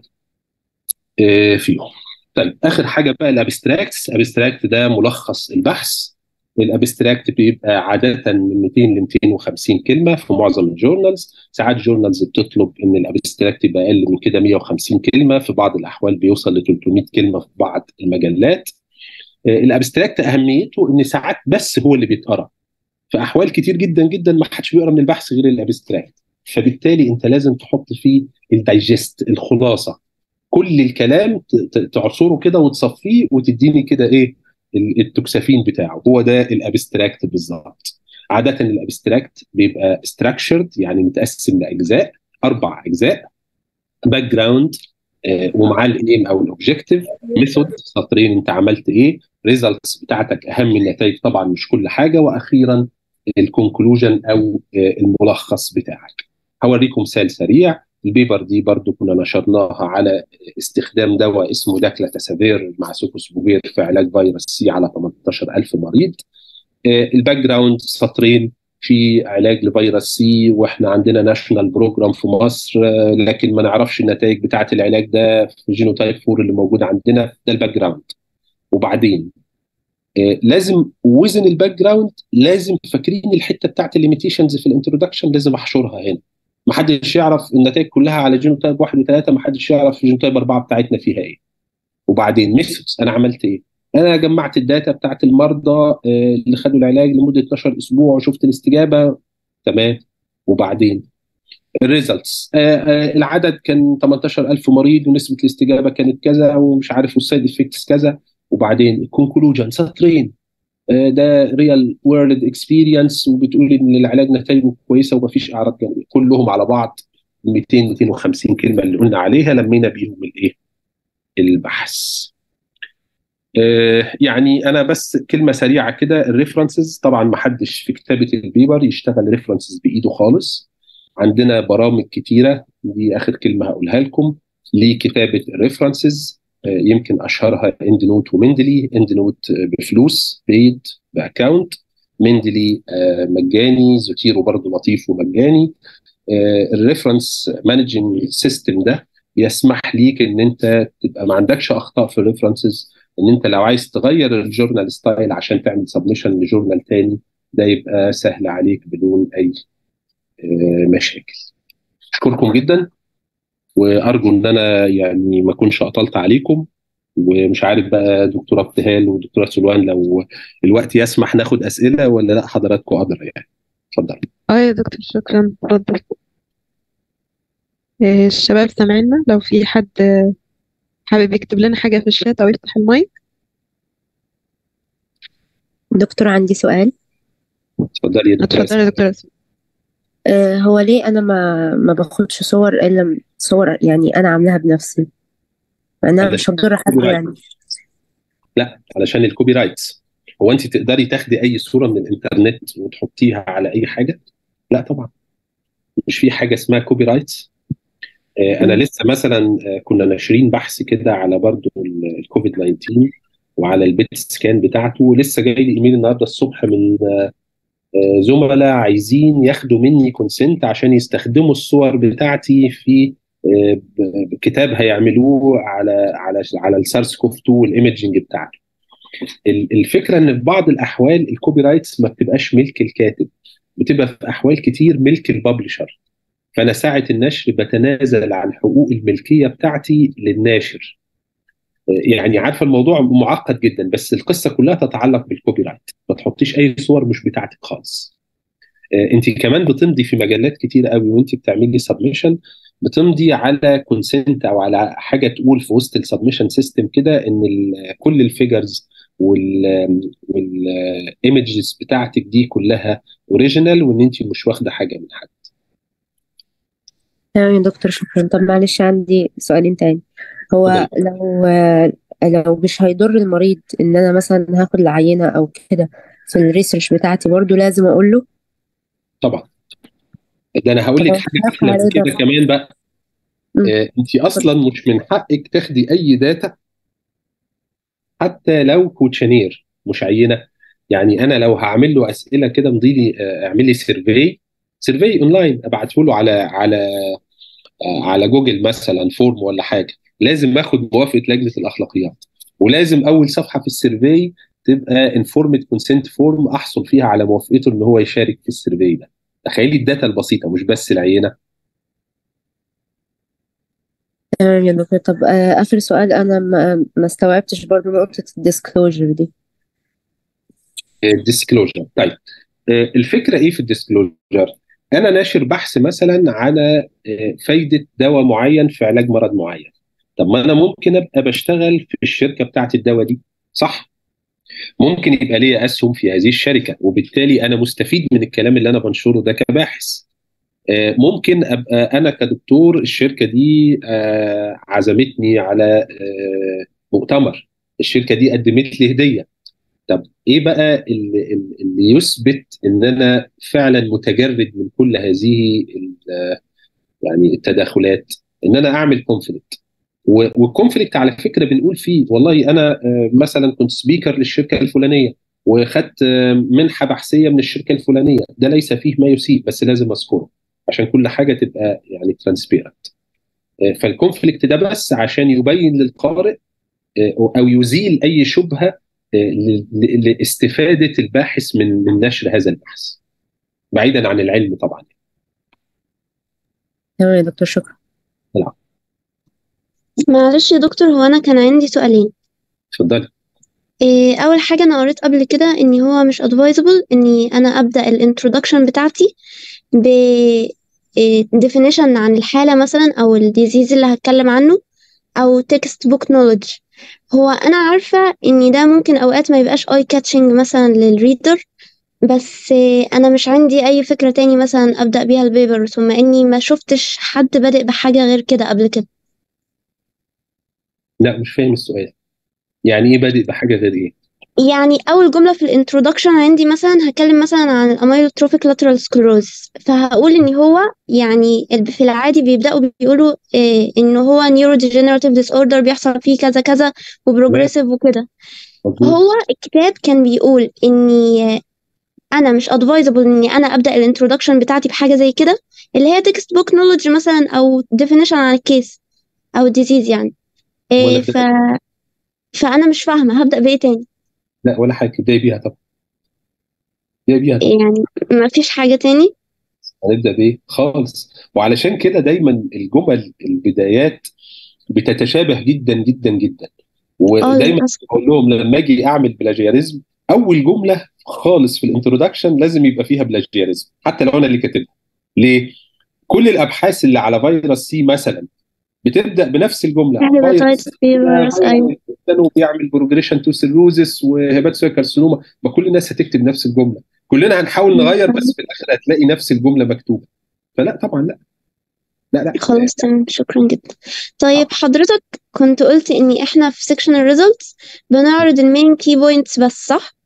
آه، فيهم طيب اخر حاجه بقى الابستراكتس الابستراكت ده ملخص البحث الابستراكت بيبقى عاده من 200 ل 250 كلمه في معظم الجورنالز ساعات جورنالز بتطلب ان الابستراكت يبقى اقل من كده 150 كلمه في بعض الاحوال بيوصل ل 300 كلمه في بعض المجلات آه، الابستراكت اهميته ان ساعات بس هو اللي بيتقرا في احوال كتير جدا جدا ما حدش بيقرا من البحث غير الابستراكت فبالتالي انت لازم تحط فيه الدايجست الخلاصه كل الكلام ت- ت- تعصره كده وتصفيه وتديني كده ايه ال- التكسفين بتاعه هو ده الابستراكت بالظبط عاده الابستراكت بيبقى structured يعني متقسم لاجزاء اربع اجزاء باك جراوند ومعاه الايم او الاوبجيكتيف ميثود سطرين انت عملت ايه ريزلتس بتاعتك اهم النتائج طبعا مش كل حاجه واخيرا الكونكلوجن او آه، الملخص بتاعك هوريكم مثال سريع البيبر دي برضو كنا نشرناها على استخدام دواء اسمه داكلاتاسافير مع سوكوسبوفير في علاج فيروس سي على 18000 مريض آه، الباك جراوند سطرين في علاج لفيروس سي واحنا عندنا ناشونال بروجرام في مصر آه، لكن ما نعرفش النتائج بتاعه العلاج ده في جينوتايب 4 اللي موجود عندنا ده الباك جراوند وبعدين آه، لازم وزن الباك جراوند لازم فاكرين الحته بتاعت الليميتيشنز في الانترودكشن لازم احشرها هنا ما حدش يعرف النتائج كلها على جينوتايب 1 و3 ما حدش يعرف جينوتايب 4 بتاعتنا فيها ايه وبعدين ميثودز انا عملت ايه انا جمعت الداتا بتاعت المرضى آه، اللي خدوا العلاج لمده 12 اسبوع وشفت الاستجابه تمام وبعدين الريزلتس العدد كان 18000 مريض ونسبه الاستجابه كانت كذا ومش عارف والسايد افكتس كذا وبعدين الكونكلوجن سطرين آه، ده ريال وورلد اكسبيرينس وبتقول ان العلاج نتائجه كويسه ومفيش اعراض جانبيه كلهم على بعض 200 250 كلمه اللي قلنا عليها لمينا بيهم الايه البحث آه، يعني انا بس كلمه سريعه كده الريفرنسز طبعا ما حدش في كتابه البيبر يشتغل ريفرنسز بايده خالص عندنا برامج كتيره دي اخر كلمه هقولها لكم لكتابه الريفرنسز يمكن اشهرها اند نوت ومندلي اند نوت بفلوس بيد باكونت مندلي آه، مجاني زوتيرو برضه لطيف ومجاني الريفرنس مانجنج سيستم ده يسمح ليك ان انت تبقى ما عندكش اخطاء في الريفرنسز ان انت لو عايز تغير الجورنال ستايل عشان تعمل سبمشن لجورنال تاني ده يبقى سهل عليك بدون اي آه، مشاكل اشكركم جدا وارجو ان انا يعني ما اكونش اطلت عليكم ومش عارف بقى دكتوره ابتهال ودكتوره سلوان لو الوقت يسمح ناخد اسئله ولا لا حضراتكم قادره يعني اتفضل
اه يا دكتور شكرا اتفضل آه، الشباب سامعيننا لو في حد آه، حابب يكتب لنا حاجة في الشات أو يفتح المايك
دكتور عندي سؤال
اتفضلي يا دكتوره
اتفضل يا دكتور أسماء.
آه هو ليه أنا ما ما باخدش صور إلا م- صور يعني أنا عاملاها بنفسي أنا
علشان
مش هضر حد
الكوبي
يعني
لا علشان الكوبي رايتس هو انت تقدري تاخدي اي صوره من الانترنت وتحطيها على اي حاجه لا طبعا مش في حاجه اسمها كوبي رايتس آه، انا
مم.
لسه مثلا آه، كنا ناشرين بحث كده على برضو ال- الكوفيد 19 وعلى البيت سكان بتاعته ولسه جاي لي ايميل النهارده الصبح من آه، آه، زملاء عايزين ياخدوا مني كونسنت عشان يستخدموا الصور بتاعتي في آه، ب- بكتاب هيعملوه على على على السارس كوف 2 والايمجنج بتاعته ال- الفكره ان في بعض الاحوال الكوبي رايتس ما بتبقاش ملك الكاتب بتبقى في احوال كتير ملك الببلشر فانا ساعه النشر بتنازل عن حقوق الملكيه بتاعتي للناشر يعني عارفه الموضوع معقد جدا بس القصه كلها تتعلق بالكوبي رايت ما تحطيش اي صور مش بتاعتك خالص انت كمان بتمضي في مجلات كتير قوي وانت بتعملي سبمشن بتمضي على كونسنت او على حاجه تقول في وسط السبمشن سيستم كده ان ال- كل الفيجرز والايمجز بتاعتك دي كلها اوريجينال وان انت مش واخده حاجه من حد
تمام يا دكتور شكرا طب معلش عندي سؤالين تاني هو
اتفضلي.
لو لو مش هيضر المريض إن أنا مثلا هاخد العينة أو كده في الريسيرش بتاعتي برضو لازم أقول له
طبعا ده انا هقول
طب
لك
هو
حاجه
هاخد
احلى
عليه
من كده
ضغط
كمان بقى
مم.
آه، انت اصلا مش من حقك تاخدي اي داتا حتى لو كوتشنير مش عينه يعني انا لو هعمل له اسئله كده مضي لي آه، اعمل لي سيرفي سيرفي اونلاين ابعته له على على آه، على جوجل مثلا فورم ولا حاجه لازم اخد موافقه لجنه الاخلاقيات ولازم اول صفحه في السيرفي تبقى انفورمد كونسنت فورم احصل فيها على موافقته ان هو يشارك في السيرفي ده تخيلي الداتا البسيطه مش بس العينه
تمام يا دكتور طب آه، آخر سؤال أنا ما ما استوعبتش برضو نقطة الديسكلوجر دي
الديسكلوجر طيب آه، الفكره ايه في الديسكلوجر انا ناشر بحث مثلا على آه، فايده دواء معين في علاج مرض معين طب ما انا ممكن ابقى بشتغل في الشركه بتاعت الدواء دي صح ممكن يبقى ليا اسهم في هذه الشركه وبالتالي انا مستفيد من الكلام اللي انا بنشره ده كباحث آه، ممكن ابقى انا كدكتور الشركه دي آه، عزمتني على آه، مؤتمر الشركه دي قدمت لي هديه طب ايه بقى اللي, اللي يثبت ان انا فعلا متجرد من كل هذه ال- يعني التداخلات ان انا اعمل كونفليكت والكونفليكت على فكره بنقول فيه والله انا آه، مثلا كنت سبيكر للشركه الفلانيه وخدت آه، منحه بحثيه من الشركه الفلانيه ده ليس فيه ما يسيء بس لازم اذكره عشان كل حاجه تبقى يعني ترانسبيرنت فالكونفليكت ده بس عشان يبين للقارئ آه، او يزيل اي شبهه آه، ل- ل- لاستفاده الباحث من من نشر هذا البحث بعيدا عن العلم طبعا
تمام يا دكتور شكرا
معلش يا دكتور هو أنا كان عندي سؤالين
اتفضلي
إيه أول حاجة أنا قريت قبل كده إن هو مش advisable إني أنا أبدأ الانترودكشن بتاعتي ب إيه definition عن الحالة مثلا أو الديزيز اللي هتكلم عنه أو text book knowledge هو أنا عارفة إن ده ممكن أوقات ما يبقاش eye catching مثلا للريدر بس إيه أنا مش عندي أي فكرة تاني مثلا أبدأ بيها البيبر ثم إني ما شفتش حد بادئ بحاجة غير كده قبل كده
لا مش فاهم السؤال يعني ايه بادئ بحاجه غير ايه
يعني اول جمله في الانترودكشن عندي مثلا هتكلم مثلا عن الاميلوتروفيك لاترال سكلروز فهقول ان هو يعني ال- في العادي بيبداوا بيقولوا إيه ان هو نيورو ديجنراتيف ديس اوردر بيحصل فيه كذا كذا وبروجريسيف وكده
مظبوط
هو الكتاب كان بيقول اني انا مش ادفايزبل اني انا ابدا الانترودكشن بتاعتي بحاجه زي كده اللي هي تكست بوك نولج مثلا او ديفينيشن عن الكيس او الديزيز يعني إيه
ولا
ف...
بد-
فانا مش فاهمه هبدا بايه تاني
لا ولا حاجه ابدأي بيها طبعا ابدأي بيها طبعا
يعني ما فيش حاجه تاني
هنبدأ بإيه؟ خالص وعلشان كده دايما الجمل البدايات بتتشابه جدا جدا جدا
اه
ودايما
للاسف
بقول لهم لما اجي اعمل بلاجياريزم اول جمله خالص في الانترودكشن لازم يبقى فيها بلاجياريزم حتى لو انا اللي كاتبها ليه؟ كل الابحاث اللي على فيروس سي مثلا بتبدا بنفس الجمله فيروس
هيباتايتس بي فيروس ايوه
فيروس جدا وبيعمل بروجريشن تو سيروزس وهيباتوسيل كارسينوما ما كل الناس هتكتب نفس الجمله كلنا هنحاول نغير بس في الاخر هتلاقي نفس الجمله مكتوبه فلا طبعا لا لا لا
خلاص تمام شكرا جدا طيب حضرتك كنت قلت اني احنا في سيكشن الريزلتس بنعرض المين كي بوينتس بس صح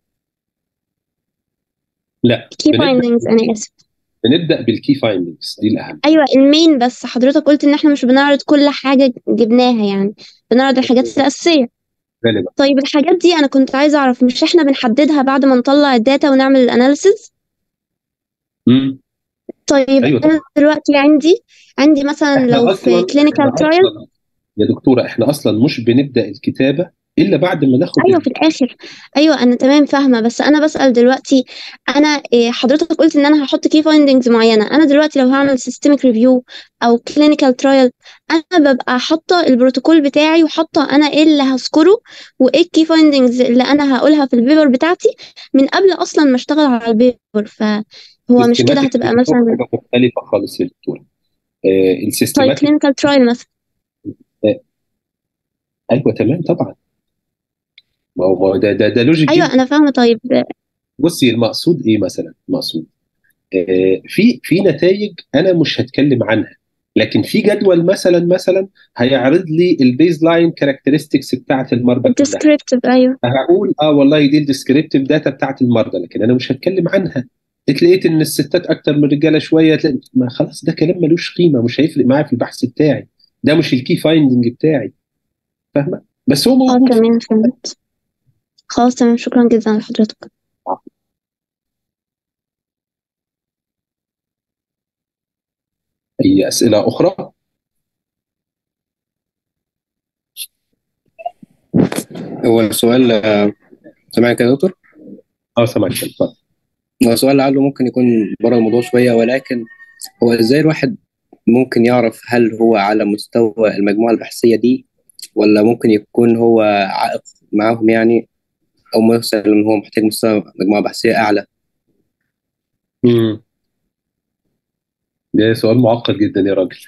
لا
كي
بنبدا
فايندينجز انا اسف
بنبدا بالكي فايندنجز دي الاهم
ايوه المين بس حضرتك قلت ان احنا مش بنعرض كل حاجه جبناها يعني بنعرض الحاجات الاساسيه
غالبا
طيب الحاجات دي انا كنت عايزه اعرف مش احنا بنحددها بعد ما نطلع الداتا ونعمل الاناليسز
امم
طيب
ايوه
انا
طبعا
دلوقتي عندي عندي مثلا
احنا
لو
اصلا
في كلينيكال
احنا
ترايل
اصلا يا دكتوره احنا اصلا مش بنبدا الكتابه الا بعد ما ناخد
ايوه في الاخر ايوه انا تمام فاهمه بس انا بسأل دلوقتي انا إيه حضرتك قلت ان انا هحط كي فايندنجز معينه انا دلوقتي لو هعمل سيستميك ريفيو او كلينيكال ترايل انا ببقى حاطه البروتوكول بتاعي وحاطه انا ايه اللي هذكره وايه الكي فايندنجز اللي انا هقولها في البيبر بتاعتي من قبل اصلا ما اشتغل على البيبر فهو مش كده
السيستماتيك
هتبقى
ريفيو
مثلا
حاجه مختلفه خالص يا دكتوره آه
طيب
السيستماتيك
كلينيكال ترايل مثلا
آه ايوه تمام طبعا ما هو ما هو ده ده ده لوجيك
ايوه
جدا
انا فاهمه طيب
بصي المقصود ايه مثلا المقصود آه في في نتائج انا مش هتكلم عنها لكن في جدول مثلا مثلا هيعرض لي البيز لاين كاركترستكس بتاعت المرضى كلها
الديسكريبتيف ايوه
هقول اه والله دي الديسكريبتيف داتا بتاعت المرضى لكن انا مش هتكلم عنها اتلاقيت ان الستات اكتر من الرجاله شويه تلاقي ما خلاص ده كلام ملوش قيمه مش هيفرق معايا في البحث بتاعي ده مش الكي فايندنج بتاعي فاهمه بس هو
اه
موجود في
تمام فهمت خلاص تمام شكرا جدا لحضرتك
اي اسئله اخرى
هو السؤال آه، سامعني كده يا دكتور
اه سامعك اتفضل
هو سؤال لعله ممكن يكون بره الموضوع شوية ولكن هو ازاي الواحد ممكن يعرف هل هو على مستوى المجموعة البحثية دي ولا ممكن يكون هو عائق معاهم يعني أو مثلا إن هو محتاج مستوى مجموعة بحثية أعلى
امم ده سؤال معقد جدا يا راجل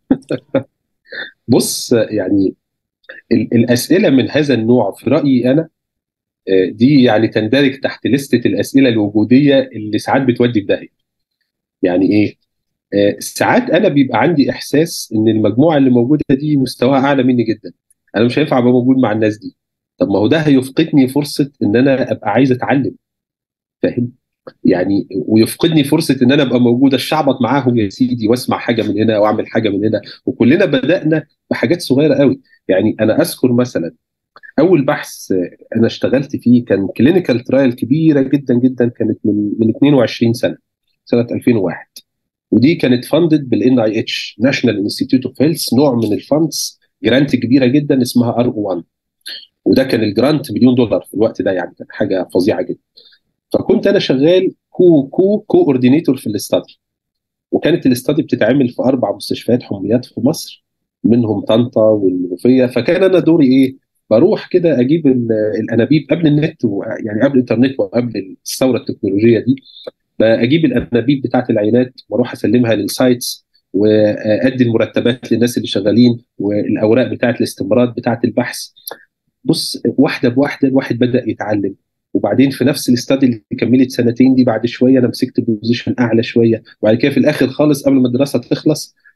بص يعني ال- الاسئله من هذا النوع في رايي انا آه، دي يعني تندرج تحت لستة الأسئلة الوجودية اللي ساعات بتودي في داهية. يعني إيه؟ آه، ساعات أنا بيبقى عندي إحساس إن المجموعة اللي موجودة دي مستواها أعلى مني جدا. أنا مش هينفع أبقى موجود مع الناس دي. طب ما هو ده هيفقدني فرصة إن أنا أبقى عايز أتعلم. فاهم؟ يعني ويفقدني فرصة إن أنا أبقى موجود أشعبط معاهم يا سيدي وأسمع حاجة من هنا وأعمل حاجة من هنا وكلنا بدأنا بحاجات صغيرة قوي. يعني أنا أذكر مثلا اول بحث انا اشتغلت فيه كان كلينيكال ترايل كبيره جدا جدا كانت من من 22 سنه سنه 2001 ودي كانت فاندد بالان اي اتش ناشونال انستيتيوت اوف هيلث نوع من الفاندز جرانت كبيره جدا اسمها ار او 1 وده كان الجرانت مليون دولار في الوقت ده يعني كان حاجه فظيعه جدا فكنت انا شغال كو كو كوردينيتور في الاستادي وكانت الاستادي بتتعمل في اربع مستشفيات حميات في مصر منهم طنطا والمنوفيه فكان انا دوري ايه؟ بروح كده اجيب ال- الانابيب قبل النت و- يعني قبل الانترنت وقبل الثوره التكنولوجيه دي اجيب الانابيب بتاعت العينات واروح اسلمها للسايتس وادي المرتبات للناس اللي شغالين والاوراق بتاعت الاستمارات بتاعت البحث بص واحده بواحده الواحد بدا يتعلم وبعدين في نفس الاستادي اللي كملت سنتين دي بعد شويه انا مسكت بوزيشن اعلى شويه وبعد كده في الاخر خالص قبل ما الدراسه تخلص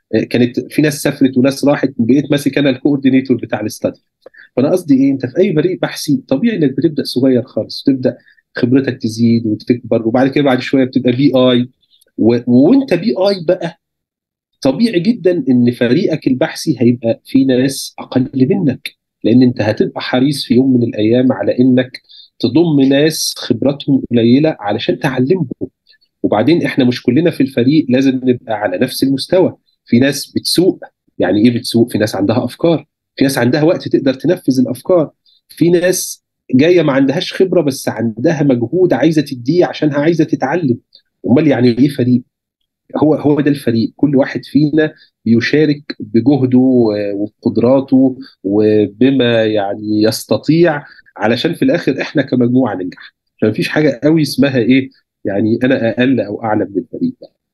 آه، كانت في ناس سافرت وناس راحت بقيت ماسك انا الكوردينيتور بتاع الاستادي فانا قصدي ايه انت في اي فريق بحثي طبيعي انك بتبدا صغير خالص وتبدا خبرتك تزيد وتكبر وبعد كده بعد شويه بتبقى بي اي و... وانت بي اي بقى طبيعي جدا ان فريقك البحثي هيبقى في ناس اقل منك لان انت هتبقى حريص في يوم من الايام على انك تضم ناس خبراتهم قليله علشان تعلمهم وبعدين احنا مش كلنا في الفريق لازم نبقى على نفس المستوى في ناس بتسوق يعني ايه بتسوق في ناس عندها افكار في ناس عندها وقت تقدر تنفذ الافكار في ناس جايه ما عندهاش خبره بس عندها مجهود عايزه تديه عشانها عايزه تتعلم امال يعني ايه فريق هو هو ده الفريق كل واحد فينا بيشارك بجهده و- وبقدراته وبما يعني يستطيع علشان في الاخر احنا كمجموعه ننجح فمفيش حاجه قوي اسمها ايه يعني انا اقل او اعلى من الفريق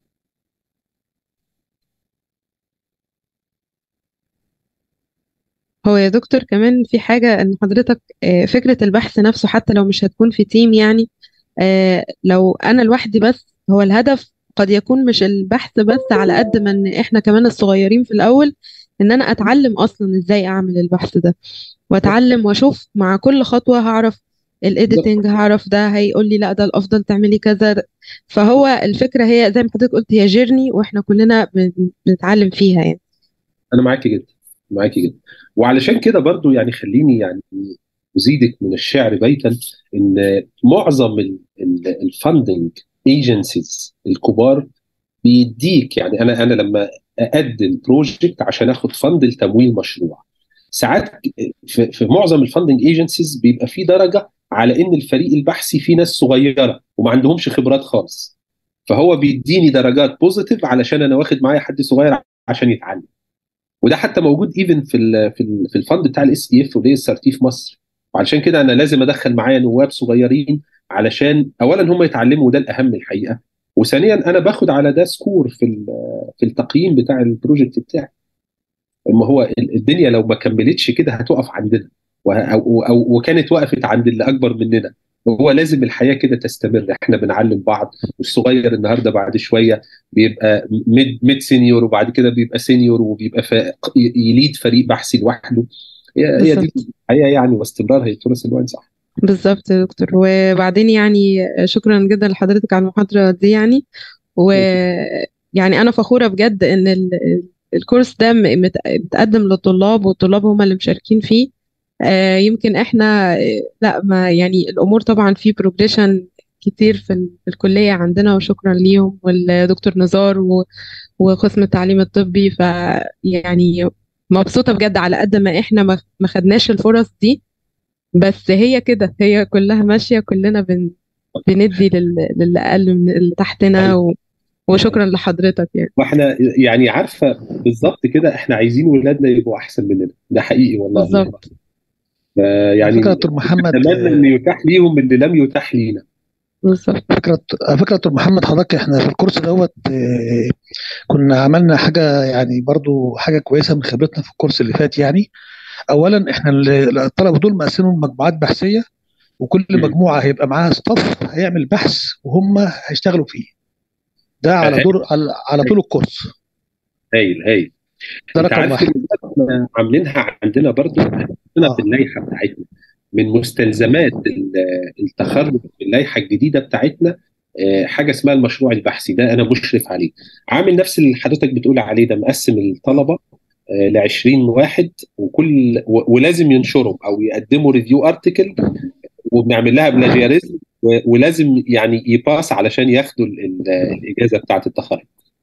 هو يا دكتور كمان في حاجة ان حضرتك آه، فكرة البحث نفسه حتى لو مش هتكون في تيم يعني آه، لو انا لوحدي بس هو الهدف قد يكون مش البحث بس على قد ما ان احنا كمان الصغيرين في الاول ان انا اتعلم اصلا ازاي اعمل البحث ده واتعلم واشوف مع كل خطوة هعرف الايديتنج هعرف ده هيقول لي لا ده الافضل تعملي كذا فهو الفكرة هي زي ما حضرتك قلت هي جيرني واحنا كلنا بن- بنتعلم فيها يعني
انا معاكي جدا معاكي جدا وعلشان كده برضو يعني خليني يعني ازيدك من الشعر بيتا ان معظم الفاندنج ايجنسيز الكبار بيديك يعني انا انا لما اقدم بروجكت عشان اخد فند لتمويل مشروع ساعات في, في معظم الفاندنج ايجنسيز بيبقى في درجه على ان الفريق البحثي فيه ناس صغيره وما عندهمش خبرات خالص فهو بيديني درجات بوزيتيف علشان انا واخد معايا حد صغير عشان يتعلم وده حتى موجود ايفن في ال في ال في الفند بتاع الاس دي اف والاي اس ار تي في مصر وعلشان كده انا لازم ادخل معايا نواب صغيرين علشان اولا هم يتعلموا وده الاهم الحقيقه وثانيا انا باخد على ده سكور في ال- في التقييم بتاع البروجكت بتاعي اما هو ال- الدنيا لو ما كملتش كده هتقف عندنا وه- أو, أو وكانت وقفت عند اللي اكبر مننا هو لازم الحياه كده تستمر احنا بنعلم بعض والصغير النهارده بعد شويه بيبقى ميد ميد سينيور وبعد كده بيبقى سينيور وبيبقى فا- ي- يليد فريق بحثي لوحده هي هي دي
بالظبط
الحياه يعني واستمرار هيتورث الوان صح
بالظبط يا دكتور وبعدين يعني شكرا جدا لحضرتك على المحاضرة دي يعني ويعني أنا فخورة بجد إن ال- الكورس ده م- مت- متقدم للطلاب والطلاب هم اللي مشاركين فيه آه، يمكن احنا آه، لا ما يعني الأمور طبعا في بروجريشن كتير في ال- في الكلية عندنا وشكرا ليهم والدكتور نزار و- وقسم التعليم الطبي فيعني مبسوطة بجد على قد ما احنا ما ما خدناش الفرص دي بس هي كده هي كلها ماشية كلنا بن بندي لل- للي أقل من اللي تحتنا و... وشكرا لحضرتك يعني
واحنا يعني عارفه بالظبط كده احنا عايزين ولادنا يبقوا احسن مننا ده حقيقي والله
بالظبط
على
يعني
فكره يا دكتور محمد
نتمنى ان يتاح ليهم اللي لم يتاح لينا
بالظبط
فكرة على فكرة يا دكتور محمد حضرتك احنا في الكورس دوت آه، كنا عملنا حاجة يعني برضو حاجة كويسة من خبرتنا في الكورس اللي فات يعني أولا احنا ال- الطلبة دول مقسمهم مجموعات بحثية وكل
مم.
مجموعة هيبقى معاها ستاف هيعمل بحث وهم هيشتغلوا فيه ده على
هايل
دور على, على طول الكورس
هايل هايل
ده
انت
رقم
عارف
واحد
ان ده احنا عاملينها عندنا برضو عندنا في
اه
اللائحه بتاعتنا من مستلزمات ال- التخرج في اللائحه الجديده بتاعتنا آه، حاجه اسمها المشروع البحثي ده انا مشرف عليه عامل نفس اللي حضرتك بتقول عليه ده مقسم الطلبه ل 20 واحد وكل و- ولازم ينشرهم او يقدموا ريفيو ارتكل وبنعمل لها بلاجياريزم و- ولازم يعني يباس علشان ياخدوا ال- ال- الاجازه بتاعه التخرج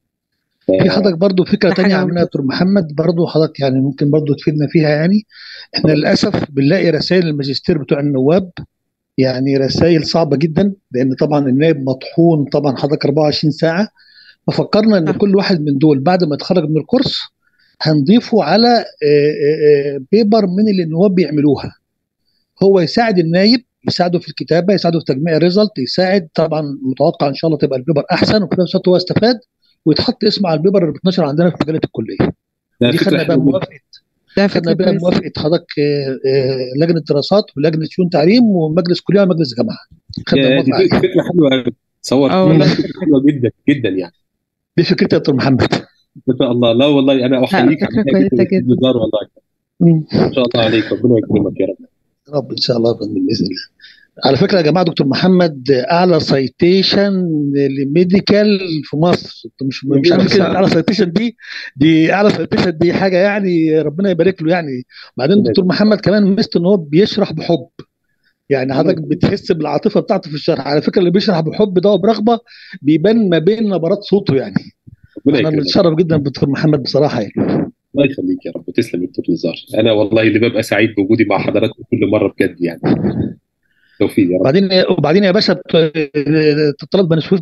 في حضرتك برضو فكرة
ده
تانية
حاجة
عملناها يا دكتور محمد برضو حضرتك يعني ممكن برضو تفيدنا فيها يعني احنا للأسف بنلاقي رسائل الماجستير بتوع النواب يعني رسائل صعبة جدا لأن طبعا النائب مطحون طبعا حضرتك 24 ساعة ففكرنا إن
صح
كل واحد من دول بعد ما يتخرج من الكورس هنضيفه على آه، آه، آه، بيبر من اللي النواب بيعملوها هو يساعد النايب يساعده في الكتابة يساعده في تجميع الريزلت يساعد طبعا متوقع إن شاء الله تبقى البيبر أحسن وفي نفس الوقت هو استفاد ويتحط اسمه على البيبر اللي بتنشر عندنا في مجلة الكلية
ده
دي
فكره
خدنا بقى
حلوه جدا
موافقة
ده
خدنا
فكرة
بقى
كويسة
موافقة حضرتك آه، آه، لجنة دراسات ولجنة شؤون تعليم ومجلس كلية ومجلس جامعة خدنا
يا دي
موافقة عليها
فكره حلوه قوي تصور
اه
والله
والله
فكره حلوه جدا جدا يعني
دي فكرتي يا دكتور محمد
ما شاء الله لا والله انا
لا
احييك على
فكرة
هيك
كويسة جدا
النزار والله
مم.
ما شاء الله عليك ربنا يكرمك يا رب
رب ان شاء الله باذن الله على فكره يا جماعه دكتور محمد اعلى سايتيشن لميديكال في مصر انت مش مش عارف كده اعلى سايتيشن دي دي اعلى سايتيشن دي حاجه يعني ربنا يبارك له يعني بعدين
ربنا
دكتور
يكرمك
محمد كمان ميزته ان هو بيشرح بحب يعني
ربنا
حضرتك
يكرمك
بتحس بالعاطفه بتاعته في الشرح على فكره اللي بيشرح بحب ده وبرغبه بيبان ما بين نبرات صوته يعني
ربنا
احنا
يكرمك
بنتشرف جدا بدكتور محمد بصراحه يعني
الله يخليك يا رب تسلم يا دكتور نزار انا والله اللي ببقى سعيد بوجودي مع حضراتكم كل مره بجد يعني توفيق يا رب
وبعدين وبعدين يا باشا طلاب بني سويف